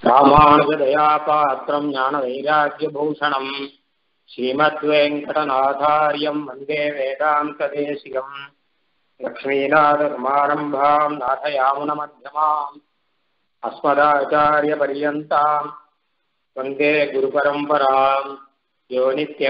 ராமானுஜதயாபாத்திரம் ஞானவைராக்கியபூஷணம் ஸ்ரீமத்வேங்கடநாதாரியம் வந்தே வேதாந்ததேசிகம் லக்ஷ்மீநாதர்மாரம்பாம் நாथयामुनमध्यमाम् अस्मदाचार्यपर्यन्ताम् वन्दे गुरुपरम्पराम् यो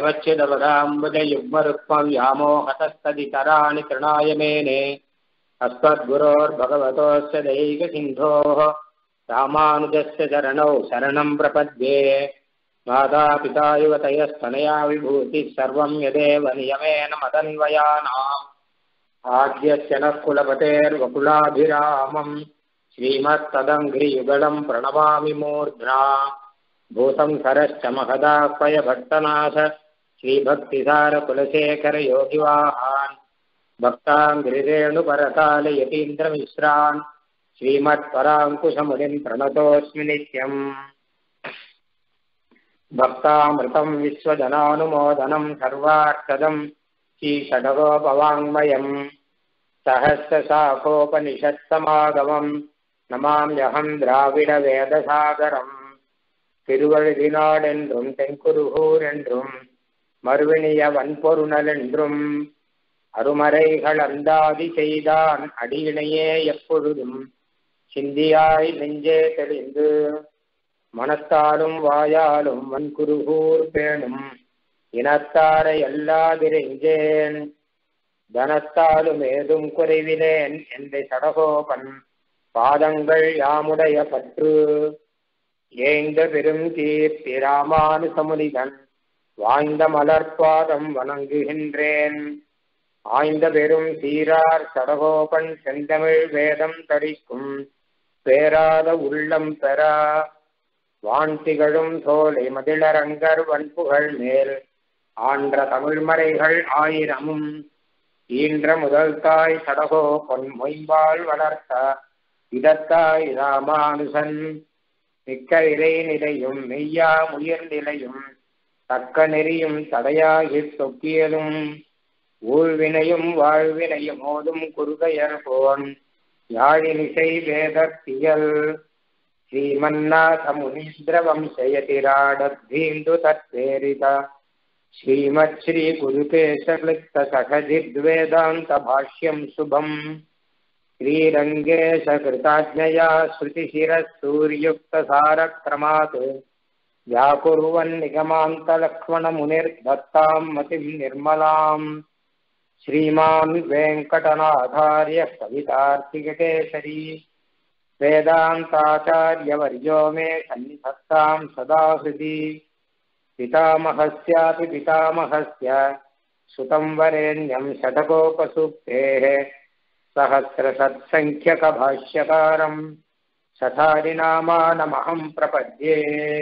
नित्यवच्युतपदाम्बुजयुग्मरुक्मव्यामोहतस्तदितराणि तृणाय मेने अस्मद्गुरोर्भगवतोऽस्य दैकसिन्धोः रामानुजस्य चरणौ शरणम् प्रपद्ये मातापिता युवतयस्तनया विभूतिः सर्वम् यदेव नियमेन मदन्वयानाम् आद्यस्य नः कुलपतेर्वकुलाभिरामम् श्रीमत्तदङ्घ्रियुगलम् प्रणमामि मूर्ध्ना भूतम् सरश्च महदाह्वयभट्टनाथ श्रीभक्तिसारकुलशेखरयोगिवाहान् भक्ताङ्घ्रिरेणुपरकालयतीन्द्रमिश्रान् श्रीमत्पराङ्कुशमुनिम् प्रणतोऽस्मि नित्यम् भक्तामृतम् विश्वजनानुमोदनम् सर्वार्थदम् श्रीषडगोपवाङ्मयम् सहस्रशाखोपनिषत्समागमम् नमाम्यहम् द्राविडवेदसागरम् திருவழுதினாடென்றும் தென்குருகூர் என்றும் மறுவினிய வன்பொருணல் என்றும் அருமறைகள் அந்தாதி செய்தான் அடியினையே எப்பொழுதும் சிந்தியாய் நெஞ்சே தெளிந்து மனத்தாலும் வாயாலும் வன்குருகூர் பேணும் இனத்தாரை அல்லாதிரைஞ்சேன் தனத்தாலும் ஏதும் குறைவிலேன் என்ற சடகோபன் பாதங்கள் யாமுடைய பற்று ஏங்க பெரும் கீர்த்தி ராமானுசமுனிதன் வாய்ந்த மலர்பாதம் வணங்குகின்றேன் ஆய்ந்த பெரும் சீரார் சடகோபன் செந்தமிழ் வேதம் தரிக்கும் பேராத உள்ளம் பெறா வான் திகழும் சோலை மதிளரங்கர் வன்புகள் மேல் ஆன்ற தமிழ்மறைகள் ஆயிரமும் ஈன்ற முதல் தாய் சடகோ பொன் மொய்பால் வளர்த்த இதத்தாய் ராமானுசன் மிக்க இறை நிலையும் மெய்யா உயிர் நிலையும் தக்க நெறியும் தடையாகி தொக்கியலும் ஊழ்வினையும் வாழ்வினையும் ஓதும் குருகையர் போன் யாழினிசை வேதத்தியல் ஸ்ரீமன்னாத முனீந்திர வம்சயதிராடத்தீந்து தத்வேரித ஸ்ரீமத் ஸ்ரீ குருகேசக்லிப்த சகஜித்வேதாந்த பாஷ்யம் சுபம் श्रीरङ्गेशकृताज्ञया श्रुतिशिरः सूर्युक्तसारक्रमात् व्याकुर्वन्निगमान्तलक्ष्मणमुनिर्दत्ताम् मतिम् निर्मलाम् श्रीमान् वेङ्कटनाथार्यः कवितार्थिककेसरी वेदान्ताचार्यवर्यो मे सन्निधत्ताम् सदा हृदि पितामहस्यापि पितामहस्य सुतम् वरेण्यम् शतकोपसूक्तेः सहस्रसत्सङ्ख्यकभाष्यकारम् சதாரிநாமானமகம் பிரபத்யே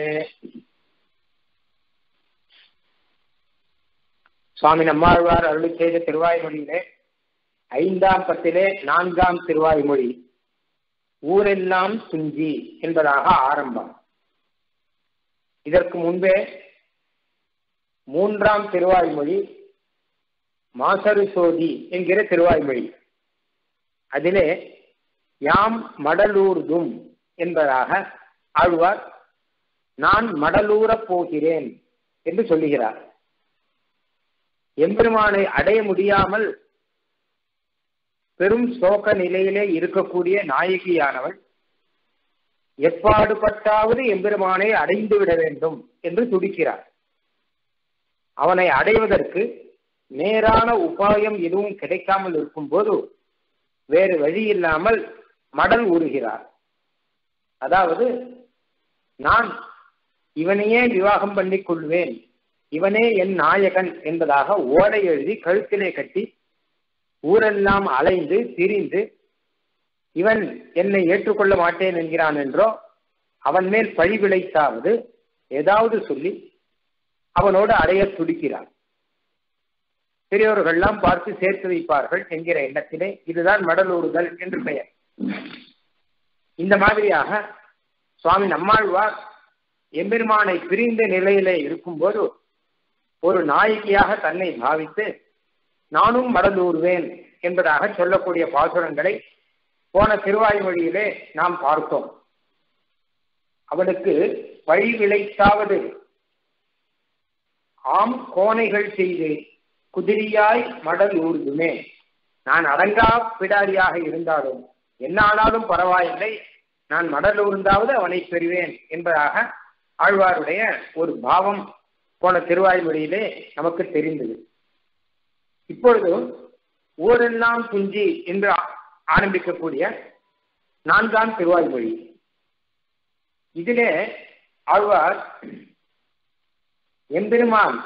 சுவாமி நம்மாழ்வார் அருளி செய்த திருவாய்மொழியிலே ஐந்தாம் பத்திலே நான்காம் திருவாய்மொழி ஊரெல்லாம் துஞ்சி என்பதாக ஆரம்பம் இதற்கு முன்பே மூன்றாம் திருவாய்மொழி மாசரு சோதி என்கிற திருவாய்மொழி அதிலே யாம் மடலூர்தும் என்பதாக ஆழ்வார் நான் மடலூரப் போகிறேன் என்று சொல்லுகிறார் எம்பெருமானை அடைய முடியாமல் பெரும் சோக நிலையிலே இருக்கக்கூடிய நாயகியானவள் எப்பாடுபட்டாவது எம்பெருமானை அடைந்து விட வேண்டும் என்று துடிக்கிறார் அவனை அடைவதற்கு நேரான உபாயம் எதுவும் கிடைக்காமல் இருக்கும்போது வேறு வழி இல்லாமல் மடல் ஊறுகிறார் அதாவது நான் இவனையே விவாகம் பண்ணிக் கொள்வேன் இவனே என் நாயகன் என்பதாக ஓடை எழுதி கழுத்திலே கட்டி ஊரெல்லாம் அலைந்து திரிந்து இவன் என்னை ஏற்றுக்கொள்ள மாட்டேன் என்கிறான் என்றோ அவன் மேல் பழி விளைத்தாவது ஏதாவது சொல்லி அவனோடு அடைய துடிக்கிறான் பெரியவர்கள்லாம் பார்த்து சேர்த்து வைப்பார்கள் என்கிற எண்ணத்திலே இதுதான் மடலூறுதல் என்று பெயர் இந்த மாதிரியாக சுவாமி நம்மாழ்வார் எம்பெருமானை பிரிந்த நிலையிலே இருக்கும்போது ஒரு நாயகியாக தன்னை பாவித்து நானும் மடலூர்வேன் என்பதாக சொல்லக்கூடிய பாசுரங்களை போன திருவாய்மொழியிலே நாம் பார்த்தோம் அவனுக்கு வழி விளைத்தாவது ஆம் கோணைகள் செய்து குதிரியாய் மடல் ஊர்துமே நான் அடங்கா பிடாரியாக இருந்தாலும் என்ன ஆனாலும் பரவாயில்லை நான் மடல் ஊர்ந்தாவது அவனை பெறுவேன் என்பதாக ஆழ்வாருடைய ஒரு பாவம் போன திருவாய்மொழியிலே நமக்கு தெரிந்தது இப்பொழுது ஊரெல்லாம் குஞ்சி என்று ஆரம்பிக்கக்கூடிய நான்காம் திருவாய்மொழி இதிலே ஆழ்வார் எம்பெருமான்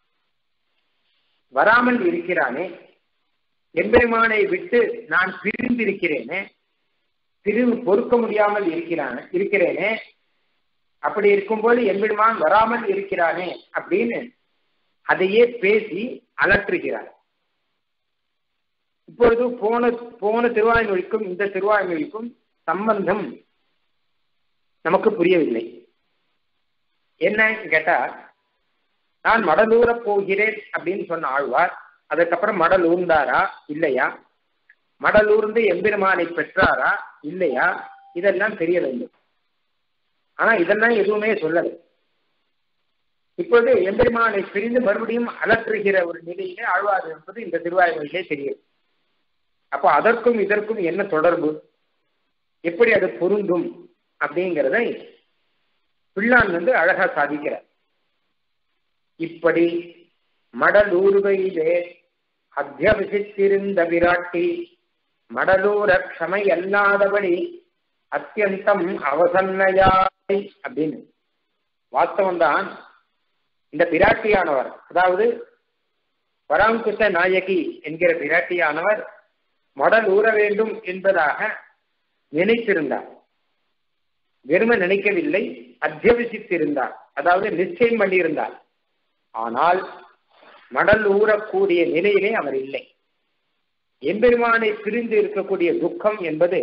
வராமல் இருக்கிறானே எம்பெருமானை விட்டு நான் பிரிந்திருக்கிறேனே பிரிவு பொறுக்க முடியாமல் இருக்கிறான் இருக்கிறேனே அப்படி இருக்கும்போது எம்பெருமான் வராமல் இருக்கிறானே அப்படின்னு அதையே பேசி அலற்றுகிறார் இப்பொழுது போன போன திருவாய்மொழிக்கும் இந்த திருவாய்மொழிக்கும் சம்பந்தம் நமக்கு புரியவில்லை என்ன கேட்டா நான் மடலூர போகிறேன் அப்படின்னு சொன்ன ஆழ்வார் அதுக்கப்புறம் மடல் ஊர்ந்தாரா இல்லையா மடலூர்ந்து எம்பெருமானை பெற்றாரா இல்லையா இதெல்லாம் தெரிய வேண்டும் ஆனா இதெல்லாம் எதுவுமே சொல்லலை இப்பொழுது எம்பெருமானை பிரிந்து மறுபடியும் அலற்றுகிற ஒரு நிலையிலே ஆழ்வார் என்பது இந்த திருவாயுமொழியிலே தெரியும் அப்போ அதற்கும் இதற்கும் என்ன தொடர்பு எப்படி அது பொருந்தும் அப்படிங்கிறதை பிள்ளான் வந்து அழகா சாதிக்கிறார் இப்படி மடலூர்வையிலே அத்தியவசித்திருந்த விராட்டி மடலூர க்ஷமை அல்லாதபடி அத்தியந்தம் அவசன்னையாய் அப்படின்னு வாஸ்தவம் தான் இந்த பிராட்டியானவர் அதாவது பராங்குச நாயகி என்கிற பிராட்டியானவர் மடல் ஊற வேண்டும் என்பதாக நினைத்திருந்தார் வெறும நினைக்கவில்லை அத்தியவசித்திருந்தார் அதாவது நிச்சயம் பண்ணியிருந்தார் ஆனால் மடல் ஊறக்கூடிய நிலையிலே அவர் இல்லை எம்பெருமானை பிரிந்து இருக்கக்கூடிய துக்கம் என்பது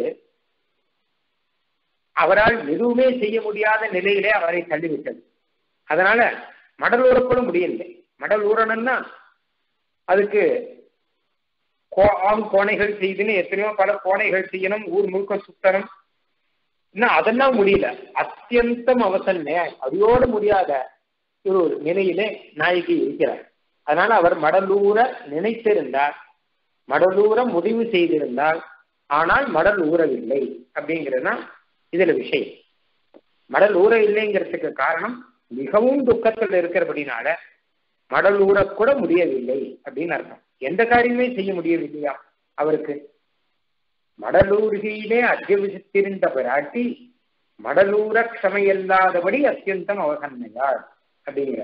அவரால் எதுவுமே செய்ய முடியாத நிலையிலே அவரை தள்ளிவிட்டது அதனால மடல் ஊறக்கூட முடியவில்லை மடல் ஊறணும்னா அதுக்கு ஆம் கோணைகள் செய்துன்னு எத்தனையோ பல கோணைகள் செய்யணும் ஊர் முழுக்க சுத்தணும் இன்னும் அதெல்லாம் முடியல அத்தியந்தம் அவசன் அதையோடு முடியாத ஒரு நிலையிலே நாயகி இருக்கிறார் அதனால அவர் மடலூர நினைத்திருந்தார் மடலூர முடிவு செய்திருந்தால் ஆனால் மடல் ஊறவில்லை அப்படிங்கிறது இதுல விஷயம் மடல் ஊற இல்லைங்கிறதுக்கு காரணம் மிகவும் துக்கத்தில் இருக்கிறபடினால மடல் ஊறக்கூட முடியவில்லை அப்படின்னு அர்த்தம் எந்த காரியமே செய்ய முடியவில்லையா அவருக்கு மடலூர்கியிலே அத்தியவசித்திருந்த பிராட்டி மடலூர க்ஷமையல்லாதபடி அத்தியந்தம் அவசன்மையாள் அப்படிங்கிற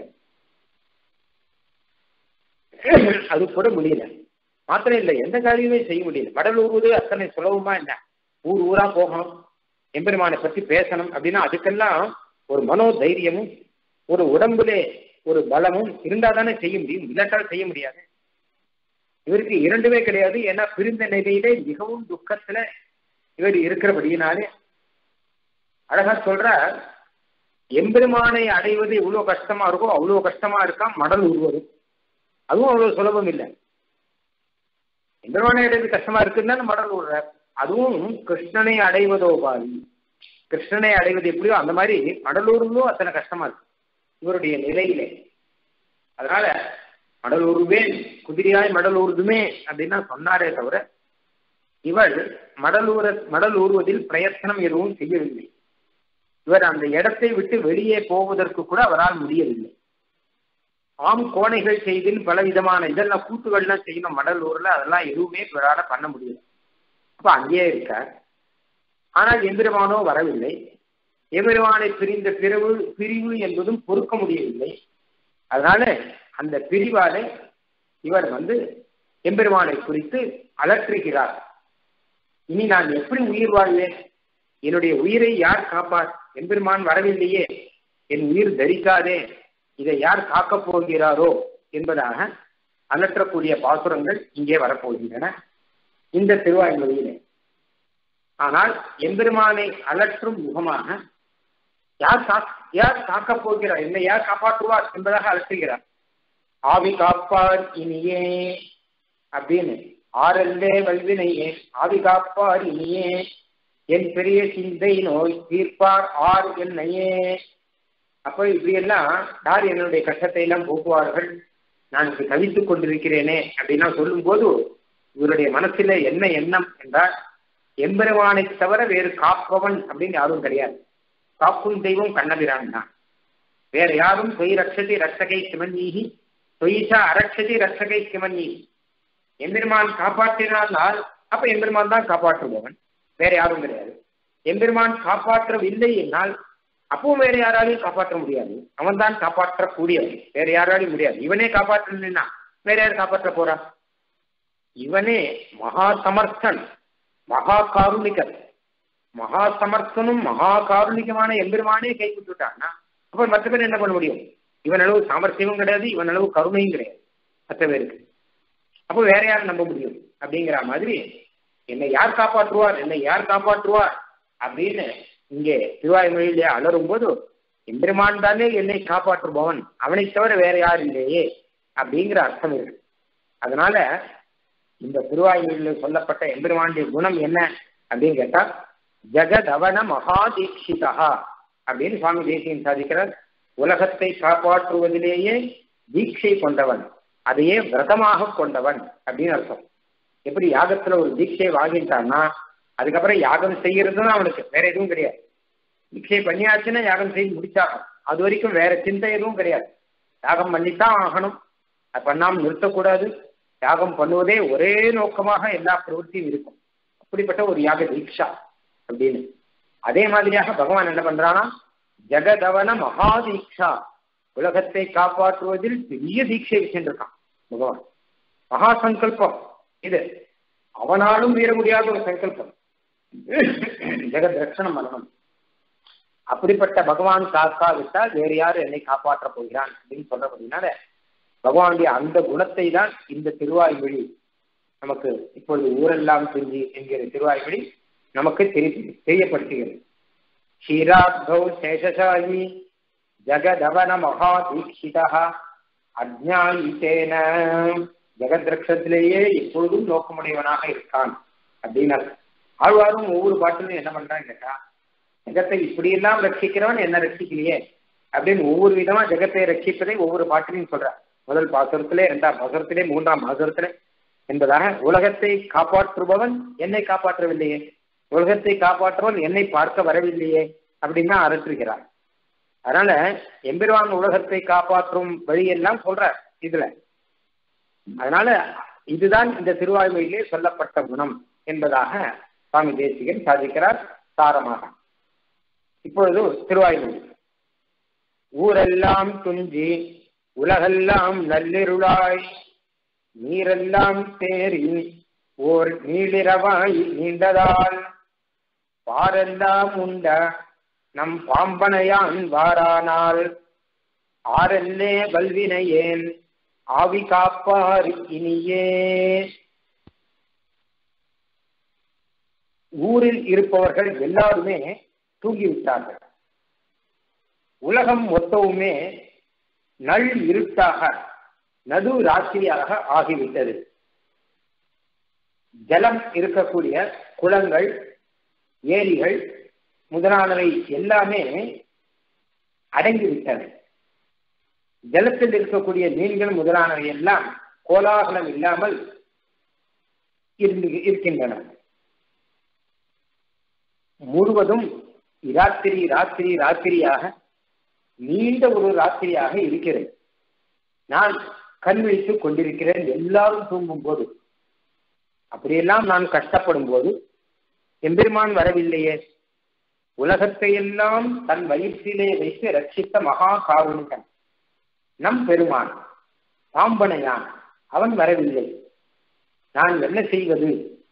அது கூட முடியல மாத்திரம் இல்லை எந்த காரியமே செய்ய முடியல மடல் ஊறுவது அத்தனை சுலபமா என்ன ஊர் ஊரா போகணும் எம்பெருமானை பற்றி பேசணும் அப்படின்னா அதுக்கெல்லாம் ஒரு மனோ தைரியமும் ஒரு உடம்புலே ஒரு பலமும் இருந்தா தானே செய்ய முடியும் இல்லாட்டால் செய்ய முடியாது இவருக்கு இரண்டுமே கிடையாது ஏன்னா பிரிந்த நிலையிலே மிகவும் துக்கத்துல இவர் இருக்கிறபடியினாலே அழகா சொல்ற எம்பெருமானை அடைவது எவ்வளவு கஷ்டமா இருக்கோ அவ்வளவு கஷ்டமா இருக்கா மடல் உருவது அதுவும் அவ்வளவு சுலபம் இல்லை எம்பெருமானை அடைவது கஷ்டமா இருக்குன்னு மடல் விடுறார் அதுவும் கிருஷ்ணனை அடைவதோ பாதி கிருஷ்ணனை அடைவது எப்படியோ அந்த மாதிரி மடலூர்லும் அத்தனை கஷ்டமா இருக்கு இவருடைய நிலையிலே அதனால மடல் உருவேன் குதிரையாய் மடல் ஊறுதுமே அப்படின்னா சொன்னாரே தவிர இவர் மடலூர மடல் ஊறுவதில் பிரயத்தனம் எதுவும் செய்யவில்லை இவர் அந்த இடத்தை விட்டு வெளியே போவதற்கு கூட அவரால் முடியவில்லை ஆம் கோணைகள் செய்தில் பல விதமான இதெல்லாம் கூட்டுகள்லாம் செய்யணும் மடல் ஊர்ல அதெல்லாம் எதுவுமே இவரால பண்ண முடியல அப்ப அங்கேயே இருக்கார் ஆனால் எம்பெருமானோ வரவில்லை எம்பெருமானை பிரிந்த பிரிவு பிரிவு என்பதும் பொறுக்க முடியவில்லை அதனால அந்த பிரிவாலே இவர் வந்து எம்பெருமானை குறித்து அலற்றுகிறார் இனி நான் எப்படி உயிர் வாழ்வேன் என்னுடைய உயிரை யார் காப்பார் எம்பெருமான் வரவில்லையே என் உயிர் தரிக்காதே இதை யார் காக்கப் போகிறாரோ என்பதாக அலற்றக்கூடிய பாசுரங்கள் இங்கே வரப்போகின்றன இந்த திருவாய்மொழியிலே ஆனால் எம்பெருமானை அலற்றும் முகமாக யார் யார் காக்கப் போகிறார் என்னை யார் காப்பாற்றுவார் என்பதாக அலற்றுகிறார் ஆவி காப்பார் இனியே அப்படின்னு ஆறல்லே வல்வினையே ஆவி காப்பார் இனியே என் பெரிய சிந்தை நோய் தீர்ப்பார் ஆர் என்னையே அப்போ இப்படியெல்லாம் யார் என்னுடைய கஷ்டத்தை எல்லாம் போக்குவார்கள் நான் இப்படி தவித்துக் கொண்டிருக்கிறேனே அப்படின்னா சொல்லும்போது இவருடைய மனசுல என்ன எண்ணம் என்றால் எம்பெருமானை தவிர வேறு காப்பவன் அப்படின்னு யாரும் கிடையாது காக்கும் தெய்வம் கண்ணபிரான் தான் வேற யாரும் தொய் ரட்சதி ரட்சகை கிமன்னீகி தொய்சா அரட்சதி ரட்சகை கிமன்னீகி எம்பெருமான் காப்பாற்றினால் அப்ப எம்பெருமான் தான் காப்பாற்றுபவன் வேற யாரும் கிடையாது எம்பெருமான் காப்பாற்றவில்லை என்னால் அப்பவும் வேற யாராலையும் காப்பாற்ற முடியாது அவன் தான் காப்பாற்றக்கூடியவன் வேற யாராலையும் முடியாது இவனே காப்பாற்றலைன்னா வேற யார் காப்பாற்ற போறா இவனே மகா சமர்த்தன் மகா காருணிகன் மகா சமர்த்தனும் மகா காருணிகமான எம்பெருமானே கைவிட்டுட்டான்னா அப்ப மற்ற பேர் என்ன பண்ண முடியும் இவன் அளவு சாமர்த்தியமும் கிடையாது இவன் அளவு கருணையும் கிடையாது மற்ற பேருக்கு அப்போ வேற யார் நம்ப முடியும் அப்படிங்கிற மாதிரி என்னை யார் காப்பாற்றுவார் என்னை யார் காப்பாற்றுவார் அப்படின்னு இங்கே திருவாய்மொழியிலே அலரும் போது எம்பெருமான் தானே என்னை காப்பாற்றுபவன் அவனை தவிர வேற யார் இல்லையே அப்படிங்கிற அர்த்தம் இருக்கு அதனால இந்த திருவாய்மொழியில் சொல்லப்பட்ட எம்பெருமானுடைய குணம் என்ன அப்படின்னு கேட்டா ஜெகதவன மகாதீட்சிதா அப்படின்னு சுவாமி தேசியன் சாதிக்கிறார் உலகத்தை காப்பாற்றுவதிலேயே தீட்சை கொண்டவன் அதையே விரதமாக கொண்டவன் அப்படின்னு அர்த்தம் எப்படி யாகத்துல ஒரு தீட்சை வாங்கிட்டான்னா அதுக்கப்புறம் யாகம் செய்யறதுன்னு அவனுக்கு வேற எதுவும் கிடையாது தீட்சை பண்ணியாச்சுன்னா யாகம் செய்து முடிச்சாகும் அது வரைக்கும் வேற சிந்தை எதுவும் கிடையாது யாகம் பண்ணித்தான் ஆகணும் அது பண்ணாமல் நிறுத்தக்கூடாது யாகம் பண்ணுவதே ஒரே நோக்கமாக எல்லா பிரவൃத்தியும் இருக்கும் அப்படிப்பட்ட ஒரு யாக தீட்சா அப்படின்னு அதே மாதிரியாக பகவான் என்ன பண்றானா ஜெகதவன மகாதீட்சா உலகத்தை காப்பாற்றுவதில் பெரிய தீட்சை வச்சுருக்கான் பகவான் மகா சங்கல்பம் இது அவனாலும் மீற முடியாத ஒரு சங்கல்பம் ஜெகத் ரட்சணம் பண்ணணும் அப்படிப்பட்ட பகவான் காக்காவிட்டால் வேறு யாரு என்னை காப்பாற்ற போகிறான் அப்படின்னு சொல்றபடினால பகவானுடைய அந்த குணத்தை தான் இந்த திருவாய்மொழி நமக்கு இப்பொழுது ஊரெல்லாம் துஞ்சி என்கிற திருவாய்மொழி நமக்கு தெரி தெரியப்படுத்துகிறது க்ஷீராப்தௌ சேஷசாயி ஜகதவன மகா தீட்சிதா அஜ்ஞாயித்தேன ஜெகத்ரக்ஷத்திலேயே எப்பொழுதும் நோக்கமுடையவனாக இருக்கான் அப்படின்னு ஆழ்வாரும் ஒவ்வொரு பாட்டிலும் என்ன பண்றான்னு கேட்டா ஜெகத்தை இப்படியெல்லாம் ரட்சிக்கிறவன் என்ன ரட்சிக்கலையே அப்படின்னு ஒவ்வொரு விதமா ஜெகத்தை ரட்சிப்பதை ஒவ்வொரு பாட்டிலையும் சொல்றார் முதல் பாசுரத்திலே இரண்டாம் பாசுரத்திலே மூன்றாம் பாசுரத்திலே என்பதாக உலகத்தை காப்பாற்றுபவன் என்னை காப்பாற்றவில்லையே உலகத்தை காப்பாற்றுவன் என்னை பார்க்க வரவில்லையே அப்படின்னு தான் அரற்றுகிறார் அதனால எம்பெருவான் உலகத்தை காப்பாற்றும் வழியெல்லாம் சொல்றார் இதுல அதனால இதுதான் இந்த திருவாய்மொழியிலே சொல்லப்பட்ட குணம் என்பதாக சுவாமி தேசிகன் சாதிக்கிறார் சாரமாக இப்பொழுது திருவாய்மொழி ஊரெல்லாம் துஞ்சி உலகெல்லாம் நல்லிருளாய் நீரெல்லாம் தேறி ஓர் நீளிரவாய் நீண்டதால் பாரெல்லாம் உண்ட நம் பாம்பனையான் வாரானால் ஆரெல்லே வல்வினையேன் ஆவி காப்பார் இனியே ஊரில் இருப்பவர்கள் எல்லாருமே தூங்கிவிட்டார்கள் உலகம் மொத்தவுமே நள் இருட்டாக நடு ராத்திரியாக ஆகிவிட்டது ஜலம் இருக்கக்கூடிய குளங்கள் ஏரிகள் முதலானவை எல்லாமே அடங்கிவிட்டன ஜலத்தில் இருக்கக்கூடிய மீன்கள் முதலானவை எல்லாம் கோலாகலம் இல்லாமல் இருந்து இருக்கின்றன முழுவதும் ராத்திரி ராத்திரி ராத்திரியாக நீண்ட ஒரு ராத்திரியாக இருக்கிறது நான் கண் விழித்துக் கொண்டிருக்கிறேன் எல்லாரும் தூங்கும் போது அப்படியெல்லாம் நான் கஷ்டப்படும் போது எம்பெருமான் வரவில்லையே உலகத்தை எல்லாம் தன் வயிற்றிலே வைத்து ரட்சித்த மகா காருணிகன் நம் பெருமான் பாம்பனையான் அவன் வரவில்லை நான் என்ன செய்வது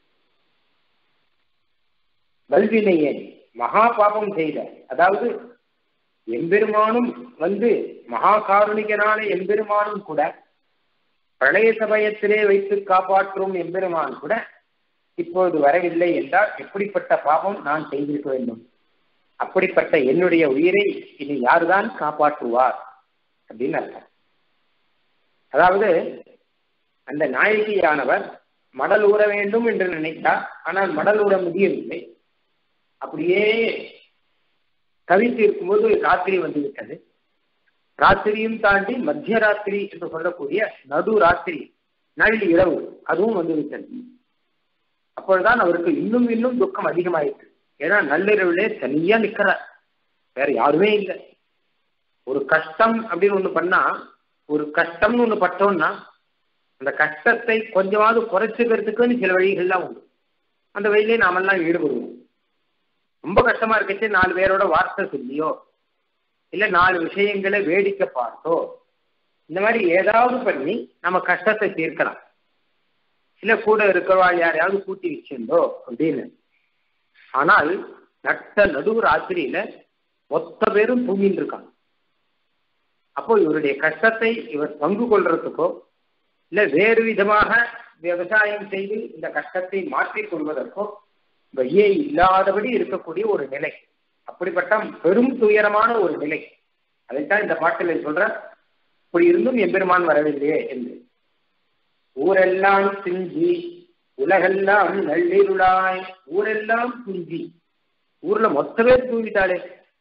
வல்வினையே மகா பாபம் செய்த அதாவது எம்பெருமானும் வந்து மகா காருணிகனான எம்பெருமானும் கூட பிரளய சமயத்திலே வைத்து காப்பாற்றும் எம்பெருமான் கூட இப்பொழுது வரவில்லை என்றால் எப்படிப்பட்ட பாவம் நான் செய்திருக்க வேண்டும் அப்படிப்பட்ட என்னுடைய உயிரை இனி யாருதான் காப்பாற்றுவார் அப்படின்னு அர்த்தம் அதாவது அந்த நாயகியானவர் மடல் ஊற வேண்டும் என்று நினைத்தார் ஆனால் மடல் ஊற முடியவில்லை அப்படியே தவித்து இருக்கும்போது ராத்திரி வந்து விட்டது ராத்திரியும் தாண்டி மத்திய ராத்திரி என்று சொல்லக்கூடிய நடு ராத்திரி நள்ளி இரவு அதுவும் வந்து விட்டது அப்பொழுதுதான் அவருக்கு இன்னும் இன்னும் துக்கம் அதிகமாயிட்டு ஏன்னா நள்ளிரவுலே தனியா நிக்கிறார் வேற யாருமே இல்லை ஒரு கஷ்டம் அப்படின்னு ஒண்ணு பண்ணா ஒரு கஷ்டம்னு ஒண்ணு பட்டோம்னா அந்த கஷ்டத்தை கொஞ்சமாவது குறைச்சுக்கிறதுக்குன்னு சில வழிகள்லாம் உண்டு அந்த வழியிலே நாமெல்லாம் ஈடுபடுவோம் ரொம்ப கஷ்டமா இருக்கச்சு நாலு பேரோட வார்த்தை சொல்லியோ இல்ல நாலு விஷயங்களை வேடிக்கை பார்த்தோ இந்த மாதிரி ஏதாவது பண்ணி நம்ம கஷ்டத்தை தீர்க்கலாம் இல்ல கூட இருக்கிறவா யாரையாவது கூட்டி வச்சிருந்தோ அப்படின்னு ஆனால் நட்ட நடு ராத்திரியில மொத்த பேரும் தூங்கிட்டு இருக்காங்க அப்போ இவருடைய கஷ்டத்தை இவர் பங்கு கொள்றதுக்கோ இல்ல வேறு விதமாக விவசாயம் செய்து இந்த கஷ்டத்தை மாற்றிக் கொள்வதற்கோ வழியே இல்லாதபடி இருக்கக்கூடிய ஒரு நிலை அப்படிப்பட்ட பெரும் துயரமான ஒரு நிலை அதைத்தான் இந்த பாட்டில் சொல்ற இப்படி இருந்தும் எம்பெருமான் வரவில்லையே என்று ஊரெல்லாம் துஞ்சி உலகெல்லாம் நள்ளிருளாய் ஊரெல்லாம் துஞ்சி ஊர்ல மொத்த பேர் தூங்கிட்டாளே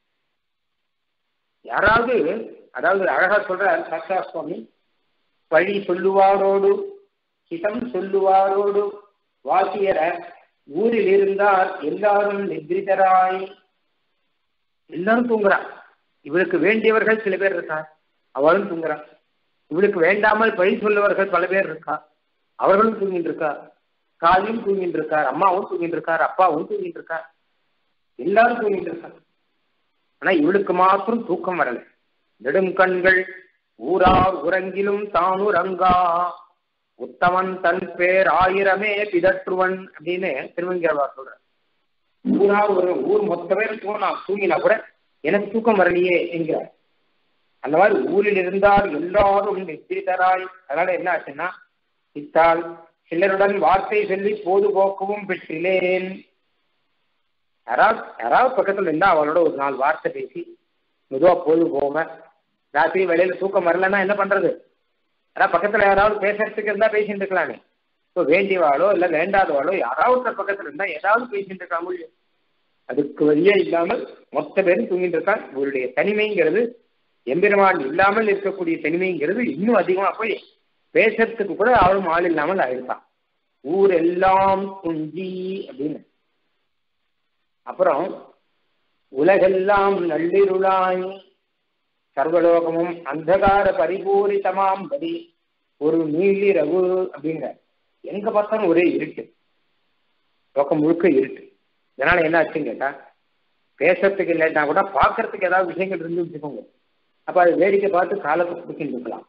யாராவது அதாவது அழகா சொல்ற சாஸ்தா சுவாமி வழி சொல்லுவாரோடு ஹிதம் சொல்லுவாரோடு வாசியர ஊரில் இருந்தார் எல்லாரும் நித்ரிதராய் எல்லாரும் தூங்குறா இவளுக்கு வேண்டியவர்கள் சில பேர் இருக்கா அவளும் தூங்குறா இவளுக்கு வேண்டாமல் பழி சொல்லுவர்கள் பல பேர் இருக்கா அவர்களும் தூங்கிட்டு இருக்கா காலியும் தூங்கிட்டு இருக்கார் அம்மாவும் தூங்கிட்டு இருக்கார் அப்பாவும் தூங்கிட்டு இருக்கார் எல்லாரும் தூங்கிட்டு இருக்காங்க ஆனா இவளுக்கு மாத்திரம் தூக்கம் வரல நெடும் கண்கள் ஊரார் உறங்கிலும் தான் உறங்கா உத்தமன் தன் பேர் ஆயிரமே பிதற்றுவன் அப்படின்னு திருவங்கிரவா சொல்ற ஊரார் ஒரு ஊர் மொத்த பேர் தூங்கினா தூங்கினா கூட எனக்கு தூக்கம் வரலையே என்கிறார் அந்த மாதிரி ஊரில் இருந்தால் எல்லாரும் நிச்சயித்தராய் அதனால என்ன ஆச்சுன்னா இத்தால் சிலருடன் வார்த்தை சொல்லி பொதுபோக்கவும் பெற்றிலேன் யாராவது யாராவது பக்கத்துல இருந்தா அவளோட ஒரு நாள் வார்த்தை பேசி மெதுவா பொழுது போக ராத்திரி வெளியில தூக்கம் வரலன்னா என்ன பண்றது அதான் பக்கத்துல யாராவது பேசுறதுக்கு இருந்தா பேசிட்டு இருக்கலாமே இப்போ வேண்டியவாளோ இல்ல வேண்டாதவாளோ யாராவது பக்கத்துல இருந்தா ஏதாவது பேசிட்டு இருக்காங்க முடியும் அதுக்கு வழியே இல்லாமல் மொத்த பேரும் தூங்கிட்டு இருக்கான் இவருடைய தனிமைங்கிறது எம்பெருமான் இல்லாமல் இருக்கக்கூடிய தனிமைங்கிறது இன்னும் அதிகமா போய் பேசுறதுக்கு கூட அவளும் ஆள் இல்லாமல் ஆயிருக்கான் ஊர் எல்லாம் துஞ்சி அப்படின்னு அப்புறம் உலகெல்லாம் நள்ளிருளாய் சர்வலோகமும் அந்தகார பரிபூரிதமாம் படி ஒரு நீளி ரகு அப்படிங்கிற எங்க பார்த்தாலும் ஒரே இருட்டு லோகம் முழுக்க இருட்டு இதனால என்ன ஆச்சுன்னு கேட்டா பேசுறதுக்கு இல்லைன்னா கூட பார்க்கறதுக்கு ஏதாவது விஷயங்கள் இருந்து வச்சுக்கோங்க அப்ப அது வேடிக்கை பார்த்து காலத்தை கொடுக்கிட்டு இருக்கலாம்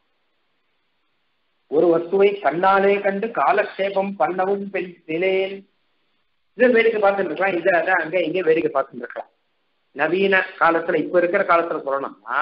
ஒரு வஸ்துவை கண்ணாலே கண்டு காலக்ஷேபம் பண்ணவும் பெண் நிலையில் இதை வேடிக்கை பார்த்துட்டு இருக்கலாம் இதை அதை அங்க இங்கே வேடிக்கை பார்த்துட்டு இருக்கலாம் நவீன காலத்துல இப்ப இருக்கிற காலத்துல சொல்லணும்னா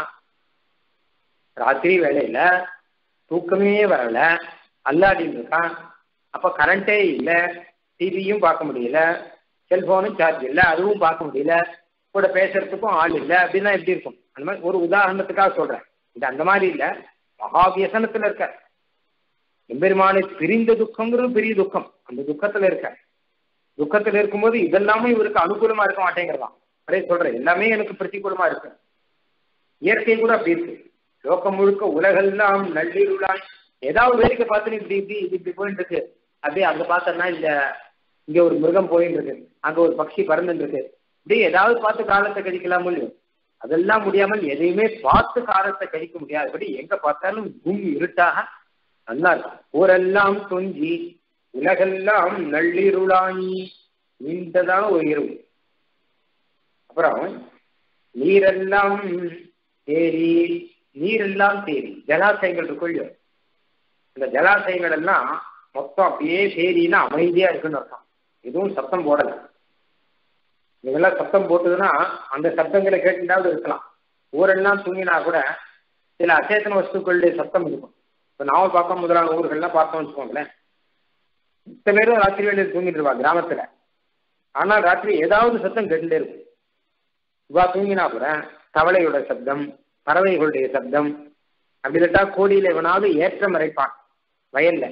ராத்திரி வேலையில தூக்கமே வரல அல்லாடின்னு இருக்கான் அப்ப கரண்டே இல்லை டிவியும் பார்க்க முடியல செல்போனும் சார்ஜ் இல்லை அதுவும் பார்க்க முடியல கூட பேசுறதுக்கும் ஆள் இல்லை அப்படின்னா எப்படி இருக்கும் அந்த மாதிரி ஒரு உதாரணத்துக்காக சொல்றேன் இது அந்த மாதிரி இல்லை மகாவியசனத்துல இருக்க எம்பெருமானை பிரிந்த துக்கங்கிறது பெரிய துக்கம் அந்த துக்கத்துல இருக்க துக்கத்துல இருக்கும்போது இதெல்லாமே இவருக்கு அனுகூலமா இருக்க மாட்டேங்கிறதான் அப்படியே சொல்றேன் எல்லாமே எனக்கு பிரதிகூலமா இருக்கு இயற்கை கூட அப்படி இருக்கு லோக்கம் முழுக்க உலகெல்லாம் நள்ளிருளாய் ஏதாவது வேடிக்கை பார்த்து இப்படி இப்படி இது இப்படி போயிட்டு இருக்கு அப்படியே அங்க பார்த்தோம்னா இந்த இங்க ஒரு மிருகம் போயிட்டு இருக்கு அங்க ஒரு பக்ஷி பறந்துட்டு இருக்கு இப்படி ஏதாவது பார்த்து காலத்தை கழிக்கலாம் முடியும் அதெல்லாம் முடியாமல் எதையுமே பார்த்து காலத்தை கழிக்க முடியாதபடி எங்க பார்த்தாலும் பூமி இருட்டாக நல்லா இருக்கும் ஊரெல்லாம் தொஞ்சி உலகெல்லாம் நள்ளிருளாயி நீண்டதான ஒரு இரவு அப்புறம் நீரெல்லாம் தேரி நீரெல்லாம் தேரி ஜலாசயங்கள் இருக்குள்ளோ இந்த ஜலாசயங்கள் எல்லாம் மொத்தம் அப்படியே சேரின்னா அமைதியா இருக்குன்னு அர்த்தம் எதுவும் சத்தம் போடல இதெல்லாம் சத்தம் போட்டுதுன்னா அந்த சத்தங்களை கேட்டுட்டாவது இருக்கலாம் ஊரெல்லாம் தூங்கினா கூட சில அச்சேதன வஸ்துக்களுடைய சத்தம் இருக்கும் இப்போ நாவல் பார்க்க முதலான ஊர்கள்லாம் பார்த்தோம்னு வச்சுக்கோங்களேன் மித்த பேரும் ராத்திரி வேலையில் தூங்கிட்டு இருப்பா கிராமத்துல ஆனால் ராத்திரி ஏதாவது சத்தம் கேட்டுட்டே இருக்கும் இவா தூங்கினா கூட தவளையோட சப்தம் பறவைகளுடைய சப்தம் அப்படி இல்லாட்டா கோடியில எவனாவது ஏற்றம் இறைப்பான் வயல்ல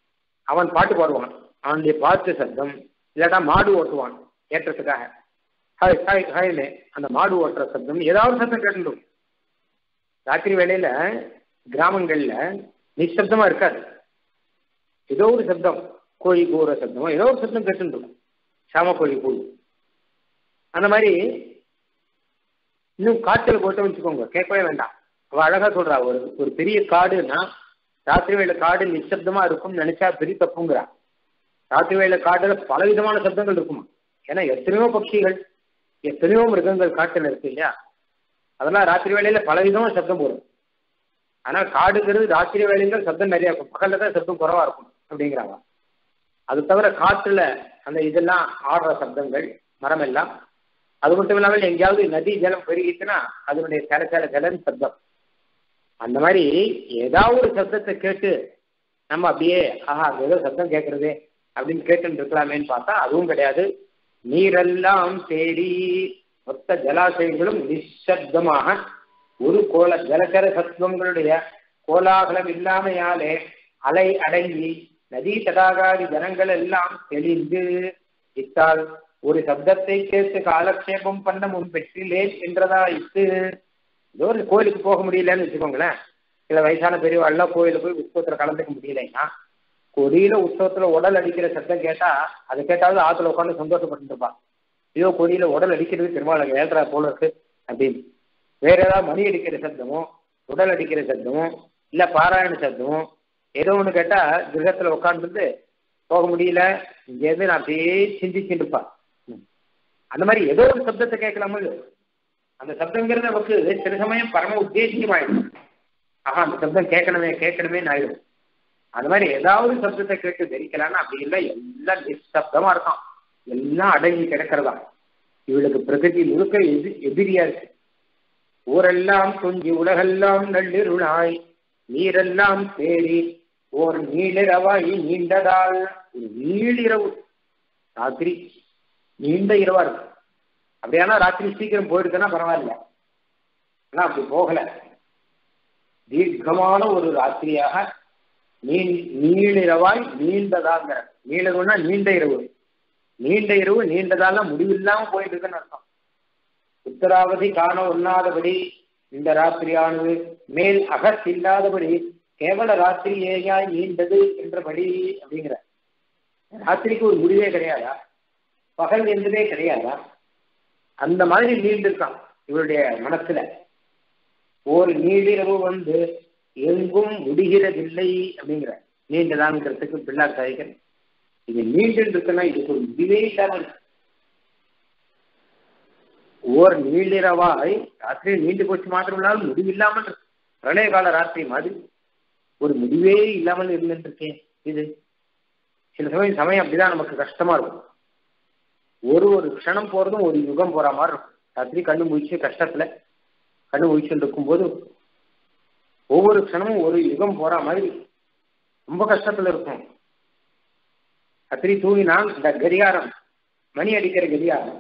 அவன் பாட்டு பாடுவான் அவனுடைய பாட்டு சப்தம் இல்லாட்டா மாடு ஓட்டுவான் ஏற்றத்துக்காக ஹாய் ஹாய் ஹாய்னு அந்த மாடு ஓட்டுற சப்தம் ஏதாவது சத்தம் கேட்டுடும் ராத்திரி வேளையில கிராமங்கள்ல நிசப்தமா இருக்காது ஏதோ ஒரு சப்தம் கோழி கூற சப்தமோ ஏதோ ஒரு சப்தம் கேட்டுடும் சாம கோழி கூழ் அந்த மாதிரி இன்னும் காய்ச்சல் போட்டு வச்சுக்கோங்க கேட்கவே வேண்டாம் அவ அழகா சொல்றா ஒரு ஒரு பெரிய காடுன்னா ராத்திரி வேலை காடு நிசப்தமா இருக்கும்னு நினைச்சா பெரிய தப்புங்கிறா ராத்திரி வேலை காடுல பல விதமான சப்தங்கள் இருக்குமா ஏன்னா எத்தனையோ பட்சிகள் எத்தனையோ மிருகங்கள் காட்டுல இருக்கு இல்லையா அதெல்லாம் ராத்திரி வேலையில பல விதமா சப்தம் போடும் ஆனா காடுங்கிறது ராத்திரி வேலையில சப்தம் நிறைய இருக்கும் பகல்ல தான் சப்தம் குறவா இருக்கும் அப்படிங்கிறாங்க அது தவிர காற்றுல அந்த இதெல்லாம் ஆடுற சப்தங்கள் மரம் எல்லாம் அது மட்டும் இல்லாமல் எங்கேயாவது நதி ஜலம் பெருகிச்சுன்னா அதனுடைய சில சில ஜலன் சப்தம் அந்த மாதிரி ஏதாவது ஒரு சப்தத்தை கேட்டு நம்ம அப்படியே ஆஹா ஏதோ சப்தம் கேட்கறது அப்படின்னு கேட்டுட்டு இருக்கலாமேன்னு பார்த்தா அதுவும் கிடையாது நீரெல்லாம் தேடி மொத்த ஜலாசயங்களும் நிசப்தமாக ஒரு கோல ஜலச்சர சத்துவங்களுடைய கோலாகலம் இல்லாமையாலே அலை அடங்கி நதி தடாகாதி ஜனங்கள் எல்லாம் தெளிந்து இத்தால் ஒரு சப்தத்தை கேட்டு காலக்ஷேபம் பண்ண முன் பெற்றிலேன் என்றதா இட்டு ஏதோ ஒரு கோயிலுக்கு போக முடியலன்னு வச்சுக்கோங்களேன் சில வயசான பெரியவாள்லாம் கோயிலுக்கு போய் உற்சவத்துல கலந்துக்க முடியலைன்னா கொடியில உற்சவத்துல உடல் அடிக்கிற சத்தம் கேட்டா அது கேட்டாவது ஆத்துல உட்காந்து சந்தோஷப்பட்டு இருப்பா ஐயோ கொடியில உடல் அடிக்கிறது பெருமாள் ஏழ்றா போல இருக்கு அப்படின்னு வேற ஏதாவது மணி அடிக்கிற சத்தமோ உடல் அடிக்கிற சத்தமோ இல்ல பாராயண சத்தமோ ஏதோ ஒண்ணு கேட்டா கிரகத்துல உட்காந்துருந்து போக முடியல இங்கேருந்து நான் அப்படியே சிந்திச்சுட்டு இருப்பா அந்த மாதிரி ஏதோ ஒரு சப்தத்தை கேட்கலாமோ அந்த சப்தங்கிறது நமக்கு சில சமயம் பரம உத்தேசியமாயிடும் ஆஹா அந்த சப்தம் கேட்கணுமே கேட்கணுமே ஆயிடும் அந்த மாதிரி ஏதாவது சப்தத்தை கேட்டு தரிக்கலாம்னா அப்படி இல்லை எல்லாம் நிசப்தமா இருக்கான் எல்லாம் அடங்கி கிடக்கிறதா இவளுக்கு பிரகிருதி முழுக்க எதி எதிரியா இருக்கு ஊரெல்லாம் கொஞ்சி உலகெல்லாம் நள்ளிருளாய் நீரெல்லாம் தேடி ஓர் நீளிரவாய் நீண்டதால் ஒரு நீளிரவு ராத்திரி நீண்ட இரவா இருக்கு அப்படியானா ராத்திரி சீக்கிரம் போயிடுதுன்னா பரவாயில்ல ஆனா அப்படி போகல தீர்க்கமான ஒரு ராத்திரியாக நீ நீளிரவாய் நீண்டதாங்கிற நீளதுன்னா நீண்ட இரவு நீண்ட இரவு நீண்டதால முடிவில்லாம போயிட்டு இருக்குன்னு அர்த்தம் உத்தராவதி காண ஒண்ணாதபடி இந்த ராத்திரியானது மேல் அகத்தில்லாதபடி கேவல ராத்திரியேயாய் நீண்டது என்றபடி அப்படிங்கிற ராத்திரிக்கு ஒரு முடிவே கிடையாதா பகல் என்பதே கிடையாதா அந்த மாதிரி நீண்டிருக்கான் இவருடைய மனசுல ஒரு நீடிரவு வந்து எங்கும் முடிகிறதில்லை அப்படிங்கிற நீண்டதான்ங்கிறதுக்கு பிள்ளார் சாதிகள் இது நீண்டு இருக்குன்னா இதுக்கு ஒரு முடிவே இல்லாம இருக்கு ஓர் நீளிரவாய் ராத்திரி நீண்டு போச்சு மாத்திரம் இல்லாமல் முடிவில்லாமல் இருக்கு பிரளய கால ராத்திரி மாதிரி ஒரு முடிவே இல்லாமல் இருந்துட்டு இருக்கேன் இது சில சமயம் சமயம் அப்படிதான் நமக்கு கஷ்டமா இருக்கும் ஒரு ஒரு க்ஷணம் போறதும் ஒரு யுகம் போற மாதிரி இருக்கும் ராத்திரி கண்ணு முடிச்சு கஷ்டத்துல கண்ணு முடிச்சுட்டு இருக்கும்போது ஒவ்வொரு க்ஷணமும் ஒரு யுகம் போற மாதிரி ரொம்ப கஷ்டத்துல இருக்கும் ராத்திரி தூங்கினா இந்த கடிகாரம் மணி அடிக்கிற கடிகாரம்